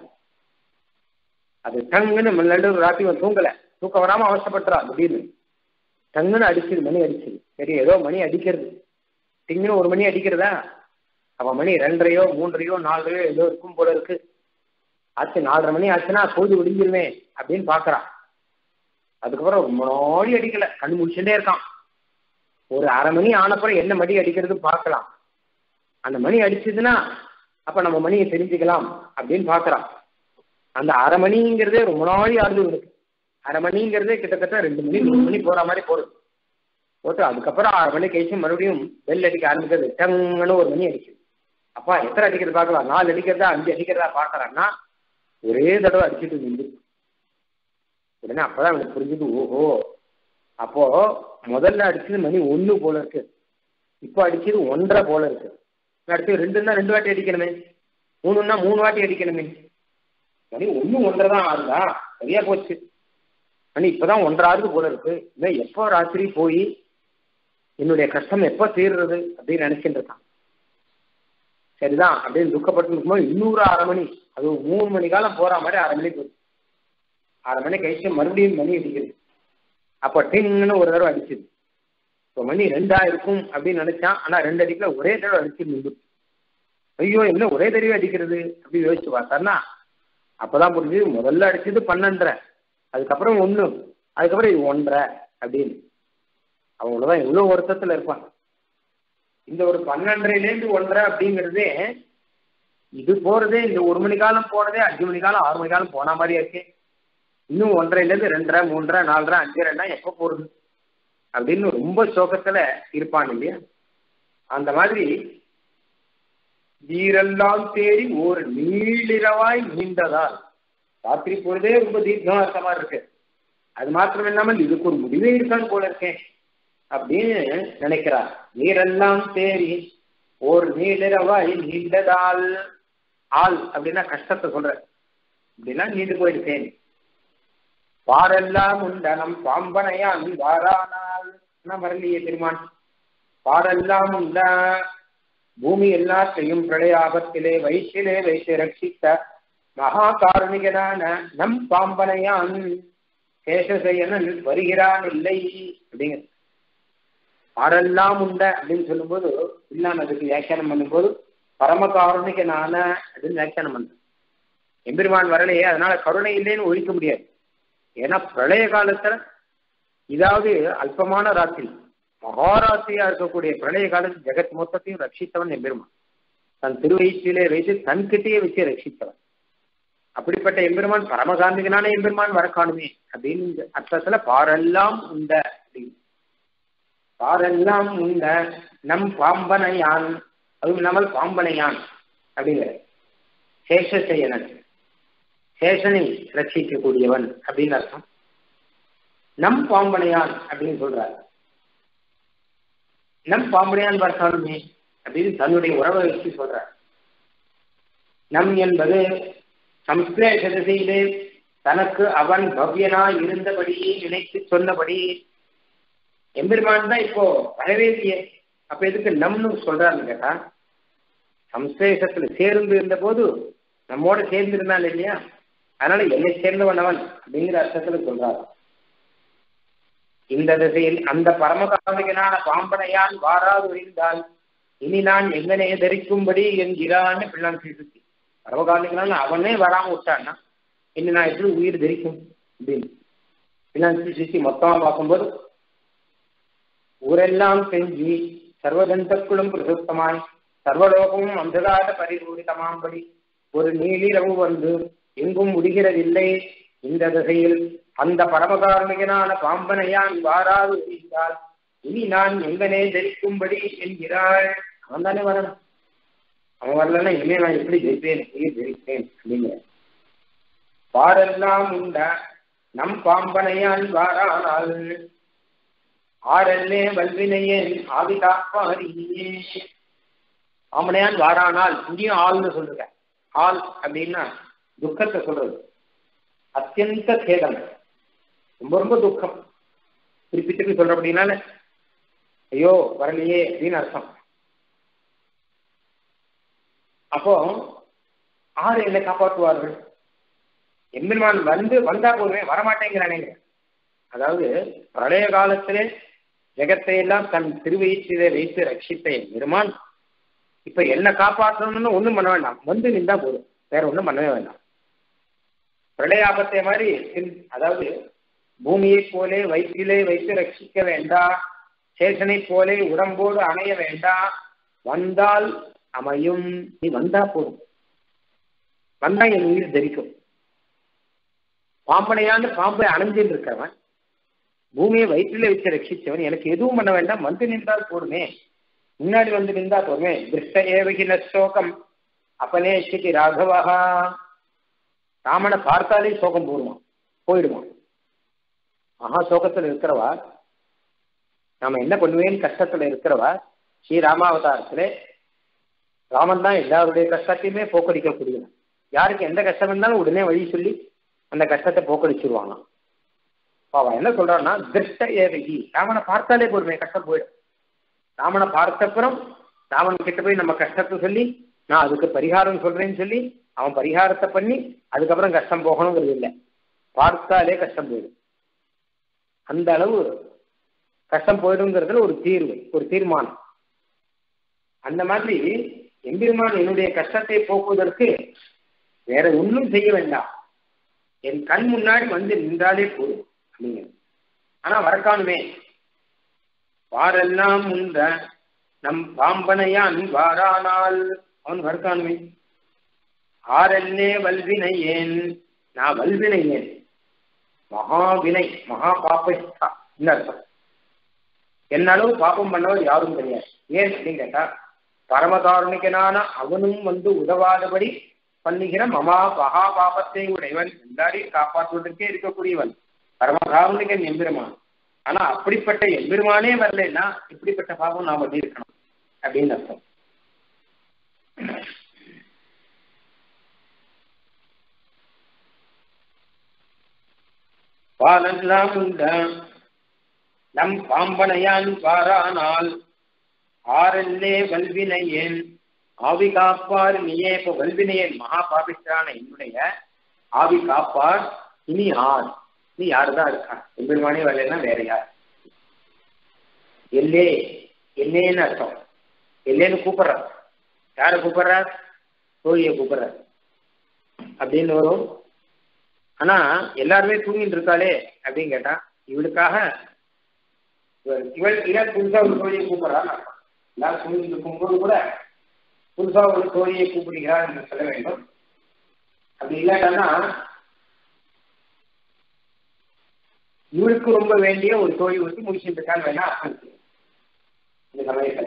அது டங்குன்னு நடு ராத்திரி தூங்கல தூக்கம் வராம அவசரப்பட்டுறா திடீர்னு டங்குன்னு அடிச்சுது மணி அடிச்சுது சரி ஏதோ மணி அடிக்கிறது டிங்குன்னு ஒரு மணி அடிக்கிறதா அவ மணி ரெண்டரையோ மூன்றரையோ நாலரையோ ஏதோ இருக்கும் போல இருக்கு ஆச்சு நாலரை மணி ஆச்சுன்னா பொழுது விடிஞ்சிருமே அப்படின்னு பாக்குறான் அதுக்கப்புறம் முன்னாடி அடிக்கல கண்ணு முடிச்சுட்டே இருக்கான் ஒரு அரை மணி ஆனப்புறம் என்ன மணி அடிக்கிறது பார்க்கலாம் அந்த மணி அடிச்சதுன்னா அப்ப நம்ம மணியை தெரிஞ்சுக்கலாம் அப்படின்னு பாக்குறான் அந்த அரை மணிங்கிறதே ரொம்ப நாளி ஆடுது இவனுக்கு அரை மணிங்கிறதே கிட்டத்தட்ட ரெண்டு மணி மூணு மணி போற மாதிரி போடுது போட்டு அதுக்கப்புறம் ஆறு மணி கழிச்சு மறுபடியும் பெல் அடிக்க ஆரம்பிக்கிறது டங்குன்னு ஒரு மணி அடிக்குது அப்பா எத்தனை அடிக்கிறது பார்க்கலாம் நாலு அடிக்கிறதா அஞ்சு அடிக்கிறதா பார்க்கறான்னா ஒரே தடவை அடிச்சுட்டு நின்று உடனே அப்பதான் எனக்கு புரிஞ்சுது ஓஹோ அப்போ முதல்ல அடிச்சது மணி ஒண்ணு போல இருக்கு இப்போ அடிச்சது ஒன்றரை போல இருக்கு அடுத்து ரெண்டுன்னா ரெண்டு வாட்டி அடிக்கணுமே மூணுன்னா மூணு வாட்டி அடிக்கணுமே மணி ஒண்ணு ஒன்றரை தான் ஆகுதா சரியா போச்சு மணி இப்பதான் ஒன்றாவது போல இருக்கு இன்னும் எப்போ ராத்திரி போய் என்னுடைய கஷ்டம் எப்போ தீர்றது அப்படின்னு நினைச்சிட்டு இருக்கான் சரிதான் அப்படின்னு துக்கப்பட்டு இருக்கும்போது இன்னொரு அரை மணி அது மூணு மணி காலம் போற மாதிரி அரை மணி போகுது அரை மணி கழிச்சு மறுபடியும் மணி அடிக்குது அப்போ டின்னு ஒரு தடவை அடிச்சுது இப்போ மணி ரெண்டா இருக்கும் அப்படின்னு நினைச்சான் ஆனா ரெண்டு அடிக்கல ஒரே தடவை அடிச்சு நின்று ஐயோ என்ன ஒரே தடவை அடிக்கிறது அப்படின்னு யோசிச்சு பார்த்தாருன்னா அப்பதான் புரிஞ்சு முதல்ல அடிச்சது பன்னெண்டரை அதுக்கப்புறம் ஒண்ணு அதுக்கப்புறம் இது ஒன்றரை அப்படின்னு அவங்களதான் இவ்வளவு வருத்தத்துல இருப்பாங்க இந்த ஒரு பன்னெண்டரைலேருந்து ஒன்றரை அப்படிங்கிறதே இது போறதே இந்த ஒரு மணி காலம் போறதே அஞ்சு மணி காலம் ஆறு மணி காலம் போன மாதிரியா இருக்கு இன்னும் ஒன்றரைலேருந்து ரெண்டரை மூன்றரை நாலரை அஞ்சு ரெண்டா எப்போ போறது அப்படின்னு ரொம்ப சோகத்துல இருப்பான் இல்லையா அந்த மாதிரி வீரெல்லாம் தேடி ஒரு நீளிரவாய் நீண்டதால் ராத்திரி பொழுதே ரொம்ப தீர்க்கமா இருக்கு அது மாத்திரம் இல்லாமல் இதுக்கு ஒரு முடிவே இருக்கான்னு போல இருக்கேன் அப்படின்னு நினைக்கிறார் நீரெல்லாம் தேடி ஓர் நீளிரவாய் நீண்டதால் ஆள் அப்படின்னா கஷ்டத்தை சொல்ற அப்படின்னா நீண்டு போயிருக்கேன் பாரெல்லாம் உண்டனம் பாம்பனையான் வாரானால் வரலையே பெருமான் பாரெல்லாம் உண்ட பூமி எல்லாத்தையும் பிரளயாபத்திலே வயிற்றிலே வைத்து ரட்சித்த மகா காரணிகனான நம் பாம்பனையான் சேஷசையனன் வருகிறான் இல்லை அப்படிங்கிற பாரெல்லாம் உண்ட அப்படின்னு சொல்லும்போது இல்லாம அதுக்கு வியாக்கியானம் பண்ணும்போது பரம காரணிகனான அப்படின்னு வியாக்கியானம் பண்ண எம்பெருமான் வரலையே அதனால கருணை இல்லைன்னு ஒழிக்க முடியாது ஏன்னா பிரளய காலத்துல இதாவது அல்பமான ராத்திரி மகாராத்திரியா இருக்கக்கூடிய பிரளய காலத்தில் ஜெகத் மொத்தத்தையும் ரட்சித்தவன் எம்பெருமான் தன் திருவயிற்றிலே வைத்து தன்கிட்டயே வச்சு ரட்சித்தவன் அப்படிப்பட்ட எம்பெருமான் பரமகாந்திகனான எம்பெருமான் வர காணுமே அப்படின்னு அர்த்தத்துல பாரெல்லாம் உண்ட அப்படின்னு பாரெல்லாம் உண்ட நம் பாம்பனையான் அதுவும் இல்லாமல் பாம்பனையான் அப்படிங்கிற சேஷசெயனன் சேஷனை ரட்சிக்கக்கூடியவன் அப்படின்னு அர்த்தம் நம் பாம்பனையான் அப்படின்னு சொல்றாரு நம் பாம்பனையான் வரக்காலுமே அப்படின்னு தன்னுடைய உறவை வச்சு சொல்றார் நம் என்பது சம்ஸ்லேஷ திசையிலே தனக்கு அவன் பவ்யனா இருந்தபடியே நினைத்து சொன்னபடி எம்பெருமான் தான் இப்போ வரவேதிய அப்ப எதுக்கு நம்னு சொல்றாருன்னு கேட்டா சம்ஸ்லேஷத்துல சேர்ந்து இருந்த போது நம்மோட சேர்ந்து இருந்தான் இல்லையா அதனால என்னை சேர்ந்தவனவன் அப்படிங்கிற அர்த்தத்துல சொல்றாரு இந்த திசையில் அந்த பரமகாமிகனான பாம்பனையான் வாராது ஒழிந்தால் இனி நான் எங்கனே தரிக்கும்படி என்கிறான்னு பிள்ளான் சுத்தி பரமகாமிகனான அவனே வராம விட்டான்னா இனி நான் எப்படி உயிர் தரிக்கும் அப்படின்னு பிள்ளான் சுத்தி மொத்தமா பார்க்கும்போது ஊரெல்லாம் செஞ்சு சர்வதந்தக்குளும் பிரசுத்தமாய் சர்வலோகமும் அந்ததாத பரிபூரிதமாம்படி ஒரு நீளிரவு வந்து எங்கும் முடிகிறதில்லை இந்த திசையில் அந்த பரமகாரணிகனான பாம்பனையான் வாராது இருந்தால் இனி நான் எங்கனே ஜெயிக்கும்படி என்கிறாள் அவன் தானே வரணும் அவன் வரலன்னா இனிமே நான் எப்படி ஜெயிப்பேன் உயிர் ஜெயிப்பேன் அப்படிங்கிற பாரெல்லாம் உண்ட நம் பாம்பனையான் வாரானால் ஆரல்லே வல்வினையேன் ஆவிதாப்பாரியே பாம்பனையான் வாரானால் இங்கேயும் ஆள்னு சொல்லுங்க ஆள் அப்படின்னா துக்கத்தை சொல்றது அத்தியந்த கேதம் ரொம்ப ரொம்ப துக்கம் திருப்பி திருப்பி சொல்ற அப்படின்னால ஐயோ வரலையே அப்படின்னு அர்த்தம் அப்போ ஆறு என்னை காப்பாற்றுவார்கள் எம்பெருமான் வந்து வந்தா போதுமே வரமாட்டேங்கிறானே அதாவது பிரளய காலத்திலே ஜெகத்தை எல்லாம் தன் திருவயிற்றிலே வைத்து ரட்சித்த எம்பெருமான் இப்ப என்ன காப்பாற்றணும்னு ஒண்ணும் பண்ண வேண்டாம் வந்து நின்றா போதும் வேற ஒண்ணும் பண்ணவே வேண்டாம் பிரளயாபத்தை மாதிரி அதாவது பூமியை போலே வயிற்றிலே வைத்து ரட்சிக்க வேண்டாம் சேஷனை போலே உடம்போடு அணைய வேண்டாம் வந்தால் அமையும் நீ வந்தா போதும் வந்தா என் உயிர் தரிக்கும் பாம்பனையான்னு பாம்பை அணைஞ்சின்னு இருக்கவன் பூமியை வயிற்றிலே வச்சு ரட்சிச்சவன் எனக்கு எதுவும் பண்ண வேண்டாம் வந்து நின்றால் போதுமே முன்னாடி வந்து நின்றா போதுமே திருஷ்ட ஏவகின சோகம் அப்பனே சிதி ராகவஹா ராமனை பார்த்தாலே சோகம் போடுவான் போயிடுவான் மகா சோகத்துல இருக்கிறவா நாம என்ன பண்ணுவேன்னு கஷ்டத்துல இருக்கிறவா ஸ்ரீ ராமாவதாரத்திலே ராமன் தான் எல்லாருடைய கஷ்டத்தையுமே போக்கடிக்கக்கூடியவன் யாருக்கு எந்த கஷ்டம் இருந்தாலும் உடனே வழி சொல்லி அந்த கஷ்டத்தை போக்கடிச்சிருவாங்க அவன் என்ன சொல்றான்னா திருஷ்ட ஏவகி ராமனை பார்த்தாலே போதுமே கஷ்டம் போயிடும் ராமனை பார்த்தப்புறம் ராமன் கிட்ட போய் நம்ம கஷ்டத்தை சொல்லி நான் அதுக்கு பரிகாரம் சொல்றேன்னு சொல்லி அவன் பரிகாரத்தை பண்ணி அதுக்கப்புறம் கஷ்டம் போகணுங்கிறது இல்லை பார்த்தாலே கஷ்டம் போயிடும் அந்த அளவு கஷ்டம் போயிடுங்கிறதுல ஒரு தீர்வு ஒரு தீர்மானம் அந்த மாதிரி எம்பெருமான் என்னுடைய கஷ்டத்தை போக்குவதற்கு வேற ஒன்றும் செய்ய வேண்டாம் என் கண் முன்னாடி வந்து நின்றாலே போதும் அப்படிங்க ஆனா வரக்கானுமே வாரெல்லாம் உண்ட நம் பாம்பனையான் வாரானால் அவன் வரக்கானுமே ஆரெல்லே வல்வினை ஏன் நான் வல்வினை ஏன் மகாவினை மகா பாப்பா இந்த அர்த்தம் என்னளவு பாப்பம் பண்ணவர் யாரும் கிடையாது ஏன் அப்படின்னு கேட்டா பரமகாருணிகனான அவனும் வந்து உதவாதபடி பண்ணுகிற மமா மகா பாபத்தை உடையவன் எல்லாரையும் காப்பாற்றுவதற்கே இருக்கக்கூடியவன் பரமகாருணிகன் எம்பெருமான் ஆனா அப்படிப்பட்ட எம்பெருமானே வரலன்னா இப்படிப்பட்ட பாவம் நாம் பண்ணி இருக்கணும் அப்படின்னு அர்த்தம் பாலெல்லாம் உண்ட நம் பாம்பனையான் பாரானால் ஆறல்லே வல்வினையேன் ஆவி காப்பார் நீயே இப்ப வல்வினையன் மகா பாபிஷ்டான என்னுடைய ஆவி காப்பார் இனி ஆர் நீ யாருதான் இருக்கா எம்பெருமானே வரலன்னா வேற யார் எல்லே எல்லேன்னு அர்த்தம் எல்லேன்னு கூப்பிடுறார் யாரை கூப்பிடுறார் தோழியை கூப்பிடுறார் அப்படின்னு வரும் ஆனா எல்லாருமே தூங்கிட்டு இருக்காளே அப்படின்னு கேட்டா இவளுக்காக இவள் இவள் புதுசா ஒரு தோழியை கூப்பிடுறான்னு அர்த்தம் எல்லாரும் தூங்கிட்டு இருக்கும்போது கூட புதுசா ஒரு தோழியை கூப்பிடுகிறார் என்று சொல்ல வேண்டும் அப்படி இல்லாட்டா இவளுக்கு ரொம்ப வேண்டிய ஒரு தோழி வந்து முடிச்சுட்டு இருக்கான்னு வேணா அர்த்தம் இந்த சமயத்துல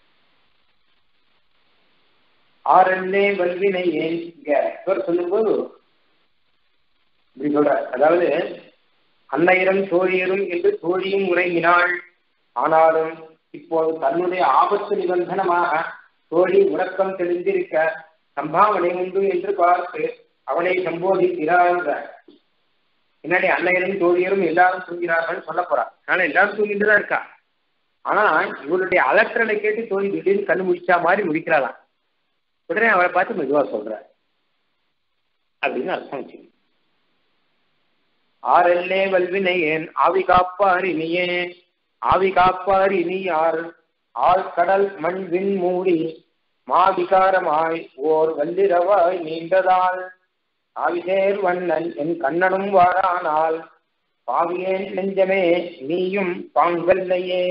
ஆறல்லே வல்வினை ஏன் இங்க இவர் சொல்லும்போது இப்படி சொல்றார் அதாவது அன்னையரும் தோழியரும் என்று தோழியும் உறங்கினாள் ஆனாலும் இப்போது தன்னுடைய ஆபத்து நிபந்தனமாக தோழி உறக்கம் தெளிந்திருக்க சம்பாவனை உண்டு என்று பார்த்து அவனை சம்போதிக்கிறார் பின்னாடி அன்னையரும் தோழியரும் எல்லாரும் தூங்கிறார்கள் சொல்ல போறார் ஆனா எல்லாரும் தூங்கிட்டு தான் இருக்கா ஆனா இவருடைய அலற்றலை கேட்டு தோழி திடீர்னு கண்ணு முடிச்சா மாதிரி முடிக்கிறாளாம் உடனே அவளை பார்த்து மெதுவா சொல்ற அப்படின்னு அர்த்தம் வச்சு ஆரெல்லே வல்வினை ஏன் ஆவி காப்பார் இனியே ஆவி காப்பார் இனி யார் ஆள் கடல் மண் விண் மூடி மாவிகாரமாய் ஓர் வல்லிரவாய் நீண்டதால் ஆவிசேர் வண்ணன் என் கண்ணனும் வாரானால் பாவியேன் நெஞ்சமே நீயும் பாங்கல்லையே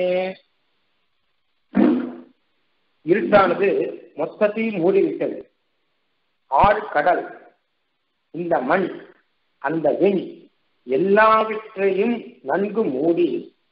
இருட்டானது மொத்தத்தையும் மூடிவிட்டது ஆள் கடல் இந்த மண் அந்த விண் எல்லாவற்றையும் நன்கு மூடி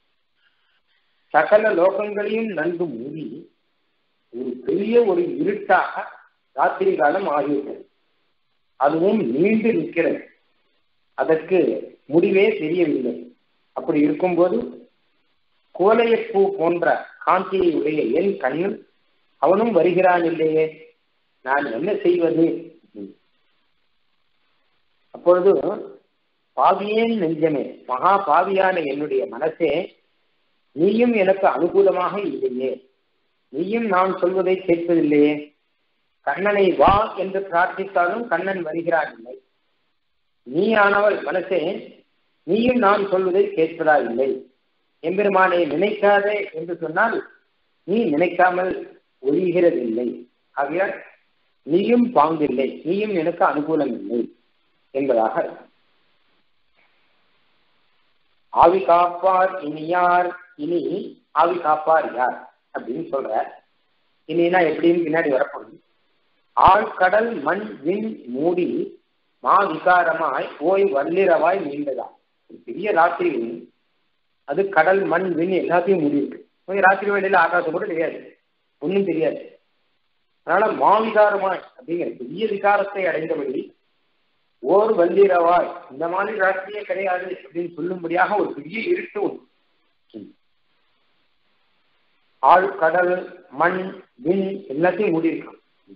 சகல லோகங்களையும் நன்கு மூடி ஒரு பெரிய ஒரு இருட்டாக ராத்திரி காலம் ஆகிவிட்டது அதுவும் நீண்டு நிற்கிறது அதற்கு முடிவே தெரியவில்லை அப்படி இருக்கும்போது கோலையப்பூ போன்ற காந்தியை உடைய என் கண்ணன் அவனும் வருகிறான் இல்லையே நான் என்ன செய்வது அப்பொழுது பாவியேன் நெஞ்சமே மகா பாவியான என்னுடைய மனசே நீயும் எனக்கு அனுகூலமாக இல்லையே நீயும் நான் சொல்வதை கேட்பதில்லையே கண்ணனை வா என்று பிரார்த்தித்தாலும் கண்ணன் வருகிறான் இல்லை நீ ஆனவள் மனசே நீயும் நான் சொல்வதை கேட்பதா இல்லை எம்பெருமானை நினைக்காதே என்று சொன்னால் நீ நினைக்காமல் ஒழிகிறதில்லை ஆகையால் நீயும் பாங்கில்லை நீயும் எனக்கு அனுகூலம் இல்லை என்பதாக ஆவி காப்பார் இனி யார் இனி ஆவி காப்பார் யார் அப்படின்னு சொல்ற இனினா எப்படின்னு பின்னாடி வரப்போகுது ஆழ்கடல் மண் விண் மூடி மா விகாரமாய் ஓய் வல்லிரவாய் நீண்டதா ஒரு பெரிய ராத்திரி அது கடல் மண் விண் எல்லாத்தையும் மூடி இருக்கு போய் ராத்திரி வேலையில ஆகாசம் கூட தெரியாது ஒன்றும் தெரியாது அதனால மாவிகாரமாய் அப்படிங்கிற பெரிய விகாரத்தை அடைந்தபடி ஓர் வல்லிரவாய் இந்த மாதிரி ராத்திரியே கிடையாது அப்படின்னு சொல்லும்படியாக ஒரு பெரிய இருட்டு ஒன்று ஆழ் கடல் மண் விண் எல்லாத்தையும் மூடி இருக்கான்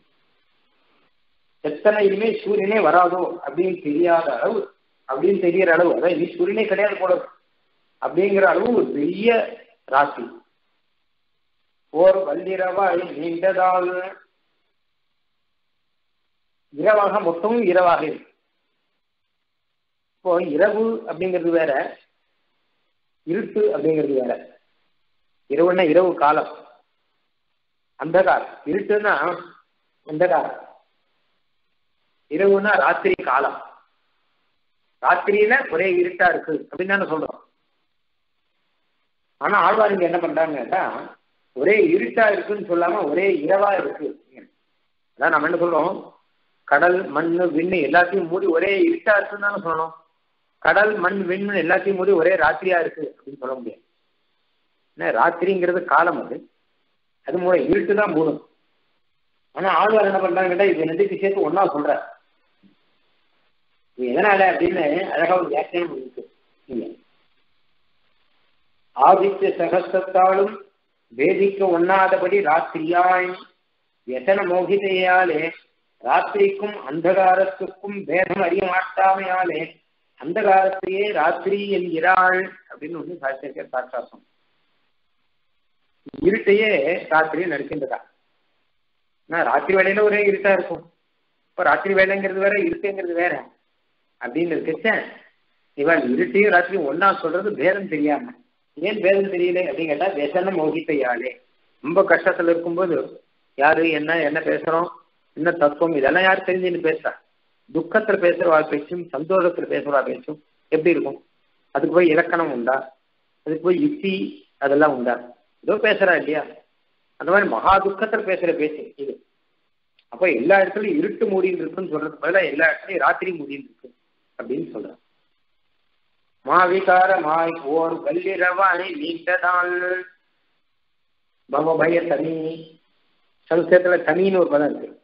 எத்தனை இனிமே சூரியனே வராதோ அப்படின்னு தெரியாத அளவு அப்படின்னு தெரியற அளவு அதாவது இனி சூரியனே கிடையாது போல அப்படிங்கிற அளவு ஒரு பெரிய ராசி ஓர் வல்லிரவாய் நீண்டதால் இரவாக மொத்தமும் இரவாக இருக்கு இப்போ இரவு அப்படிங்கிறது வேற இருட்டு அப்படிங்கிறது வேற இரவுன்னா இரவு காலம் அந்தகாரம் இருட்டுன்னா அந்தகாரம் இரவுனா ராத்திரி காலம் ராத்திரியில ஒரே இருட்டா இருக்கு அப்படின்னு தானே சொல்றோம் ஆனா ஆழ்வாருங்க என்ன பண்றாங்கன்னா ஒரே இருட்டா இருக்குன்னு சொல்லாம ஒரே இரவா இருக்கு அதான் நம்ம என்ன சொல்றோம் கடல் மண் விண்ணு எல்லாத்தையும் மூடி ஒரே இருட்டா இருக்குன்னு தானே சொல்லணும் கடல் மண் விண்ணு எல்லாத்தையும் மூடி ஒரே ராத்திரியா இருக்கு அப்படின்னு சொல்ல முடியாது ஏன்னா ராத்திரிங்கிறது காலம் அது அது மூலம் இருட்டு தான் மூடும் ஆனா ஆழ்வார் என்ன பண்றாங்கன்னா இது ரெண்டுக்கு சேர்த்து ஒன்னா சொல்ற இது எதனால அப்படின்னு அழகா ஒரு வியாக்கியானம் இருக்கு நீங்க ஆதித்ய சகஸ்தாலும் வேதிக்க ஒண்ணாதபடி ராத்திரியாய் எத்தன மோகிதையாலே ராத்திரிக்கும் அந்தகாரத்துக்கும் பேதம் அறிய மாட்டாமையாலே அந்தகாரத்தையே ராத்திரி என்கிறாள் அப்படின்னு ஒண்ணு சாட்சியிருக்க சாட்சாசம் இருட்டையே ராத்திரி நடிக்கின்றதா நான் ராத்திரி வேலையில ஒரே இருட்டா இருக்கும் இப்ப ராத்திரி வேலைங்கிறது வேற இருட்டுங்கிறது வேற அப்படின்னு இருக்கச்ச இவன் இருட்டையும் ராத்திரியும் ஒன்னா சொல்றது பேதம் தெரியாம ஏன் பேதம் தெரியல அப்படின்னு கேட்டா व्यசன மோகித்தையாளே ரொம்ப கஷ்டத்துல இருக்கும்போது யாரு என்ன என்ன பேசுறோம் என்ன தத்துவம் இதெல்லாம் யார் தெரிஞ்சுன்னு பேசுறா துக்கத்துல பேசுறவா பேச்சும் சந்தோஷத்துல பேசுறவா பேச்சும் எப்படி இருக்கும் அதுக்கு போய் இலக்கணம் உண்டா அதுக்கு போய் யுக்தி அதெல்லாம் உண்டா ஏதோ பேசுறா இல்லையா அந்த மாதிரி மகா துக்கத்துல பேசுற பேச்சு இது அப்ப எல்லா இடத்துலயும் இருட்டு மூடின்னு இருக்குன்னு சொல்றது பதிலாக எல்லா இடத்துலயும் ராத்திரி மூடின்னு இருக்கு அப்படின்னு சொல்றான் மாவிகாரமாய் ஓர் வல்லிரவாய் நீண்டதால் பவபய தனி சம்ஸ்கிருதத்துல தனின்னு ஒரு பதம் இருக்கு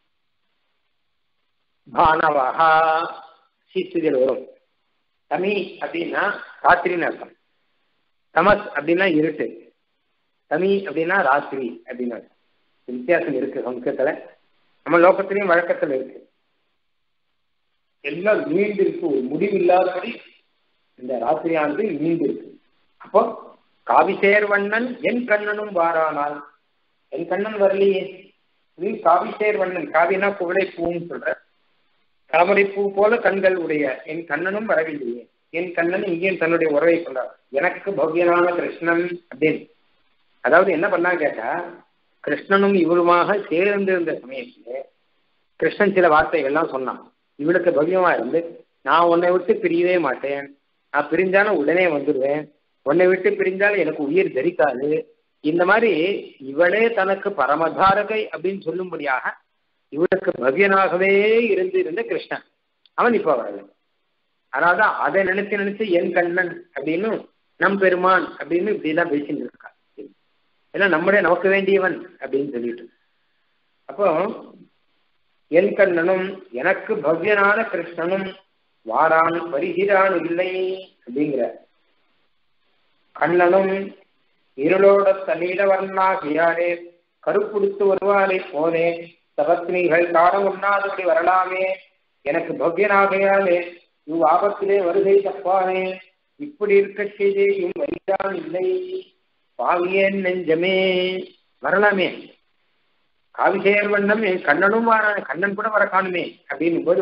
பானவஹா சீஸ்திரியில் வரும் தமி அப்படின்னா ராத்திரின்னு அர்த்தம் தமஸ் அப்படின்னா இருட்டு தமி அப்படின்னா ராத்திரி அப்படின்னு அர்த்தம் வித்தியாசம் இருக்கு சம்ஸ்கிருதத்துல நம்ம லோகத்திலையும் வழக்கத்துல இருக்கு எல்லாம் நீண்டு இருக்கு ஒரு முடிவில்லாதபடி இந்த ராத்திரியானது நீண்டு இருக்கு அப்போ காவிசேர் வண்ணன் என் கண்ணனும் வாரானால் என் கண்ணன் வரலையே நீ காவிசேர் வண்ணன் காவினா குவளை பூன்னு சொல்ற தாமரை பூ போல கண்கள் உடைய என் கண்ணனும் வரவில்லையே என் கண்ணன் இங்கேயும் தன்னுடைய உறவை கொண்டார் எனக்கு பவ்யனான கிருஷ்ணன் அப்படின்னு அதாவது என்ன பண்ணா கேட்டா கிருஷ்ணனும் இவளுமாக சேர்ந்திருந்த சமயத்துல கிருஷ்ணன் சில வார்த்தைகள்லாம் சொன்னான் இவளுக்கு பவ்யமா இருந்து நான் உன்னை விட்டு பிரியவே மாட்டேன் நான் பிரிஞ்சாலும் உடனே வந்துடுவேன் உன்னை விட்டு பிரிஞ்சாலும் எனக்கு உயிர் தரிக்காது இந்த மாதிரி இவளே தனக்கு பரமதாரகை அப்படின்னு சொல்லும்படியாக இவளுக்கு பவ்யனாகவே இருந்து இருந்த கிருஷ்ணன் அவன் இப்ப வரல அதனால்தான் அதை நினைச்சு நினைச்சு என் கண்ணன் அப்படின்னு நம் பெருமான் அப்படின்னு இப்படி எல்லாம் பேசிட்டு இருக்கா ஏன்னா நம்மளே நமக்கு வேண்டியவன் அப்படின்னு சொல்லிட்டு அப்போ என் கண்ணனும் எனக்கு பவ்யனான கிருஷ்ணனும் வாரான் வருகிறான் இல்லை அப்படிங்கிற கண்ணனும் இருளோட தனியிட வர்ணாகியாரே கருப்புடுத்து வருவாரை போலே சபத்னிகள் காலம் உண்ணாதபடி வரலாமே எனக்கு பவ்யனாகையாலே இவ் ஆபத்திலே வருகை தப்பானே இப்படி இருக்க செய்தேயும் வருகிறான் இல்லை பாவியேன் நெஞ்சமே வரலாமே காவிசேர் வண்ணம் என் கண்ணனும் வர கண்ணன் கூட வர காணுமே அப்படின்னும் போது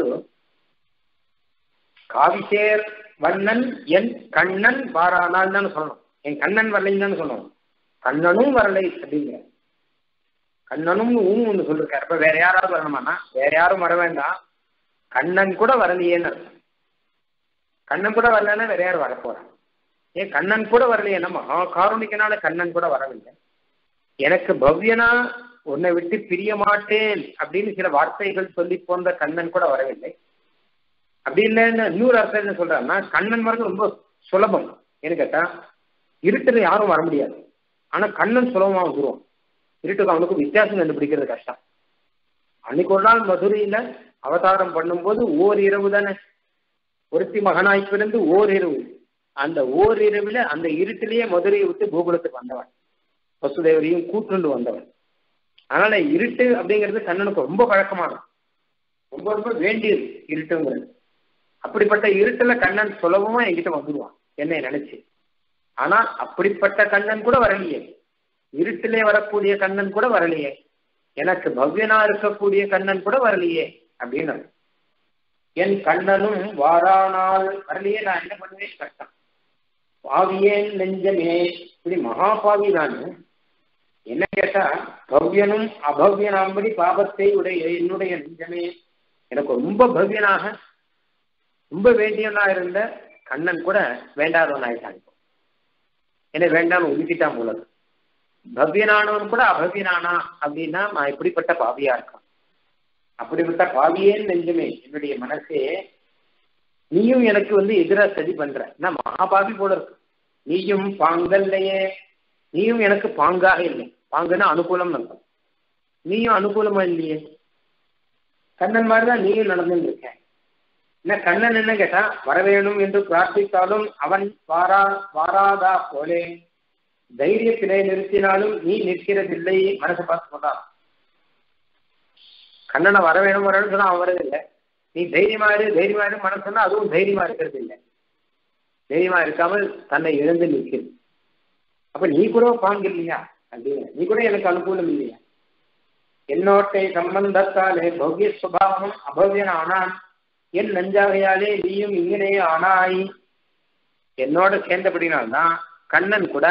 காவிசேர் வண்ணன் என் கண்ணன் வாரானால் தான் சொல்லணும் என் கண்ணன் வரலைன்னு தானே சொல்லணும் கண்ணனும் வரலை அப்படிங்கிற கண்ணனும் ஊம் ஒன்று சொல்லிருக்காரு அப்ப வேற யாராவது வரணுமானா வேற யாரும் வர வேண்டாம் கண்ணன் கூட வரலையேன்னு அர்த்தம் கண்ணன் கூட வரலன்னா வேற யாரும் வரப்போறான் ஏன் கண்ணன் கூட வரலையேன்னா மகா காரணிக்கனால கண்ணன் கூட வரவில்லை எனக்கு பவ்யனா உன்னை விட்டு பிரிய மாட்டேன் அப்படின்னு சில வார்த்தைகள் சொல்லி போன்ற கண்ணன் கூட வரவில்லை அப்படி இல்லைன்னு இன்னொரு அர்த்தம் என்ன சொல்றாருன்னா கண்ணன் வரது ரொம்ப சுலபம் என்ன கேட்டா இருட்டுல யாரும் வர முடியாது ஆனா கண்ணன் சுலபமா வந்துருவான் இருட்டுக்கு அவனுக்கு வித்தியாசம் கண்டுபிடிக்கிறது கஷ்டம் அன்னைக்கு ஒரு நாள் மதுரையில அவதாரம் பண்ணும்போது ஓர் இரவு தானே ஒருத்தி மகனாய் பிறந்து ஓர் இரவு அந்த ஓர் இரவுல அந்த இருட்டிலேயே மதுரையை விட்டு பூகுலத்துக்கு வந்தவன் வசுதேவரையும் கூட்டுண்டு வந்தவன் அதனால இருட்டு அப்படிங்கிறது கண்ணனுக்கு ரொம்ப பழக்கமானது ரொம்ப ரொம்ப வேண்டியது இருட்டுங்கிறது அப்படிப்பட்ட இருட்டுல கண்ணன் சுலபமா என்கிட்ட வந்துடுவான் என்னை நினைச்சு ஆனா அப்படிப்பட்ட கண்ணன் கூட வரலையே இருட்டிலே வரக்கூடிய கண்ணன் கூட வரலையே எனக்கு பவ்யனா இருக்கக்கூடிய கண்ணன் கூட வரலையே அப்படின்னு என் கண்ணனும் வாரானால் வரலையே நான் என்ன பண்ணுவேன் கஷ்டம் பாவியேன் நெஞ்சமே இப்படி மகா பாவி நான் என்ன கேட்டா பவ்யனும் அபவ்யனாம்படி பாபத்தை உடைய என்னுடைய நெஞ்சமே எனக்கு ரொம்ப பவ்யனாக ரொம்ப வேண்டியவனா இருந்த கண்ணன் கூட வேண்டாதவன் ஆயிட்டான் என்ன வேண்டாம்னு ஒதுக்கிட்டான் போல பவ்யனானவன் கூட அபவ்யனானா அப்படின்னா நான் எப்படிப்பட்ட பாவியா இருக்கான் அப்படிப்பட்ட பாவியேன்னு நெஞ்சுமே என்னுடைய மனசே நீயும் எனக்கு வந்து எதிராக சதி பண்ற நான் மகாபாவி போல இருக்கு நீயும் பாங்கல்லையே நீயும் எனக்கு பாங்காக இல்லை பாங்குன்னா அனுகூலம் இருக்கும் நீயும் அனுகூலமா இல்லையே கண்ணன் மாதிரி தான் நீயும் நடந்துட்டு இருக்க என்ன கண்ணன் என்ன கேட்டா வரவேணும் என்று பிரார்த்தித்தாலும் அவன் வாரா வாராதா போலே தைரியத்திலே நிறுத்தினாலும் நீ நிற்கிறதில்லை மனசை பார்த்து சொல்றான் கண்ணனை வர வேணும் வரணும்னு சொன்னா அவன் வரதில்லை நீ தைரியமா இரு தைரியமா இரு மனசு சொன்னா அதுவும் தைரியமா இருக்கிறது இல்லை தைரியமா இருக்காமல் தன்னை இழந்து நிற்கிறது அப்ப நீ கூட பாங்கு இல்லையா அப்படின்னு நீ கூட எனக்கு அனுகூலம் இல்லையா என்னோட்டை சம்பந்தத்தாலே பவ்ய சுபாவம் அபவ்யன் ஆனான் என் நஞ்சாகையாலே நீயும் இங்கனே ஆனாய் என்னோட சேர்ந்தபடினால்தான் கண்ணன் கூட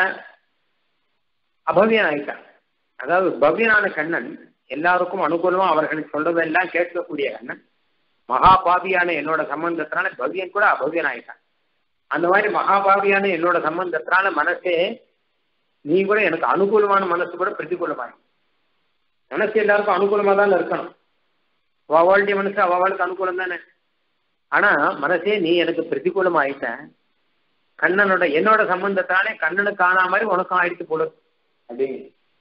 அபவ்யன் ஆயிட்டான் அதாவது பவ்யனான கண்ணன் எல்லாருக்கும் அனுகூலமா அவர்களுக்கு சொல்றதெல்லாம் கேட்கக்கூடிய கண்ணன் மகாபாபியான என்னோட சம்பந்தத்தினால பவ்யன் கூட அபவ்யன் ஆயிட்டான் அந்த மாதிரி மகாபாபியான என்னோட சம்பந்தத்தினால மனசே நீ கூட எனக்கு அனுகூலமான மனசு கூட பிரதிகூலமாக மனசு எல்லாருக்கும் அனுகூலமா தான் இருக்கணும் அவளுடைய மனசு அவளுக்கு அனுகூலம் தானே ஆனா மனசே நீ எனக்கு பிரதிகூலம் ஆயிட்ட கண்ணனோட என்னோட சம்பந்தத்தானே கண்ணனுக்கு காணா மாதிரி உனக்கும் ஆயிடுத்து போல அப்படின்னு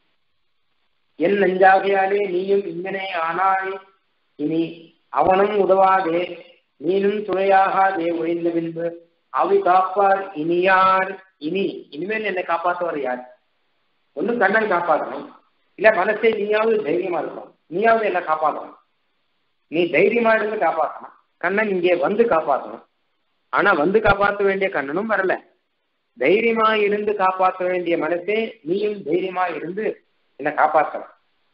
என் நெஞ்சாகையாலே நீயும் இங்கனே ஆனாய் இனி அவனும் உதவாதே நீனும் துணையாகாதே ஒழிந்த பின்பு அவி காப்பார் இனியார் இனி இனிமேல் என்னை காப்பாற்றுவார் யார் ஒண்ணு கண்ணன் காப்பாற்றணும் இல்ல மனசே நீயாவது தைரியமா இருக்கணும் நீயாவது என்ன காப்பாற்றணும் நீ தைரியமா இருந்து காப்பாற்றணும் கண்ணன் இங்கே வந்து காப்பாற்றணும் ஆனா வந்து காப்பாற்ற வேண்டிய கண்ணனும் வரல தைரியமா இருந்து காப்பாற்ற வேண்டிய மனசே நீயும் தைரியமா இருந்து என்ன காப்பாற்றணும்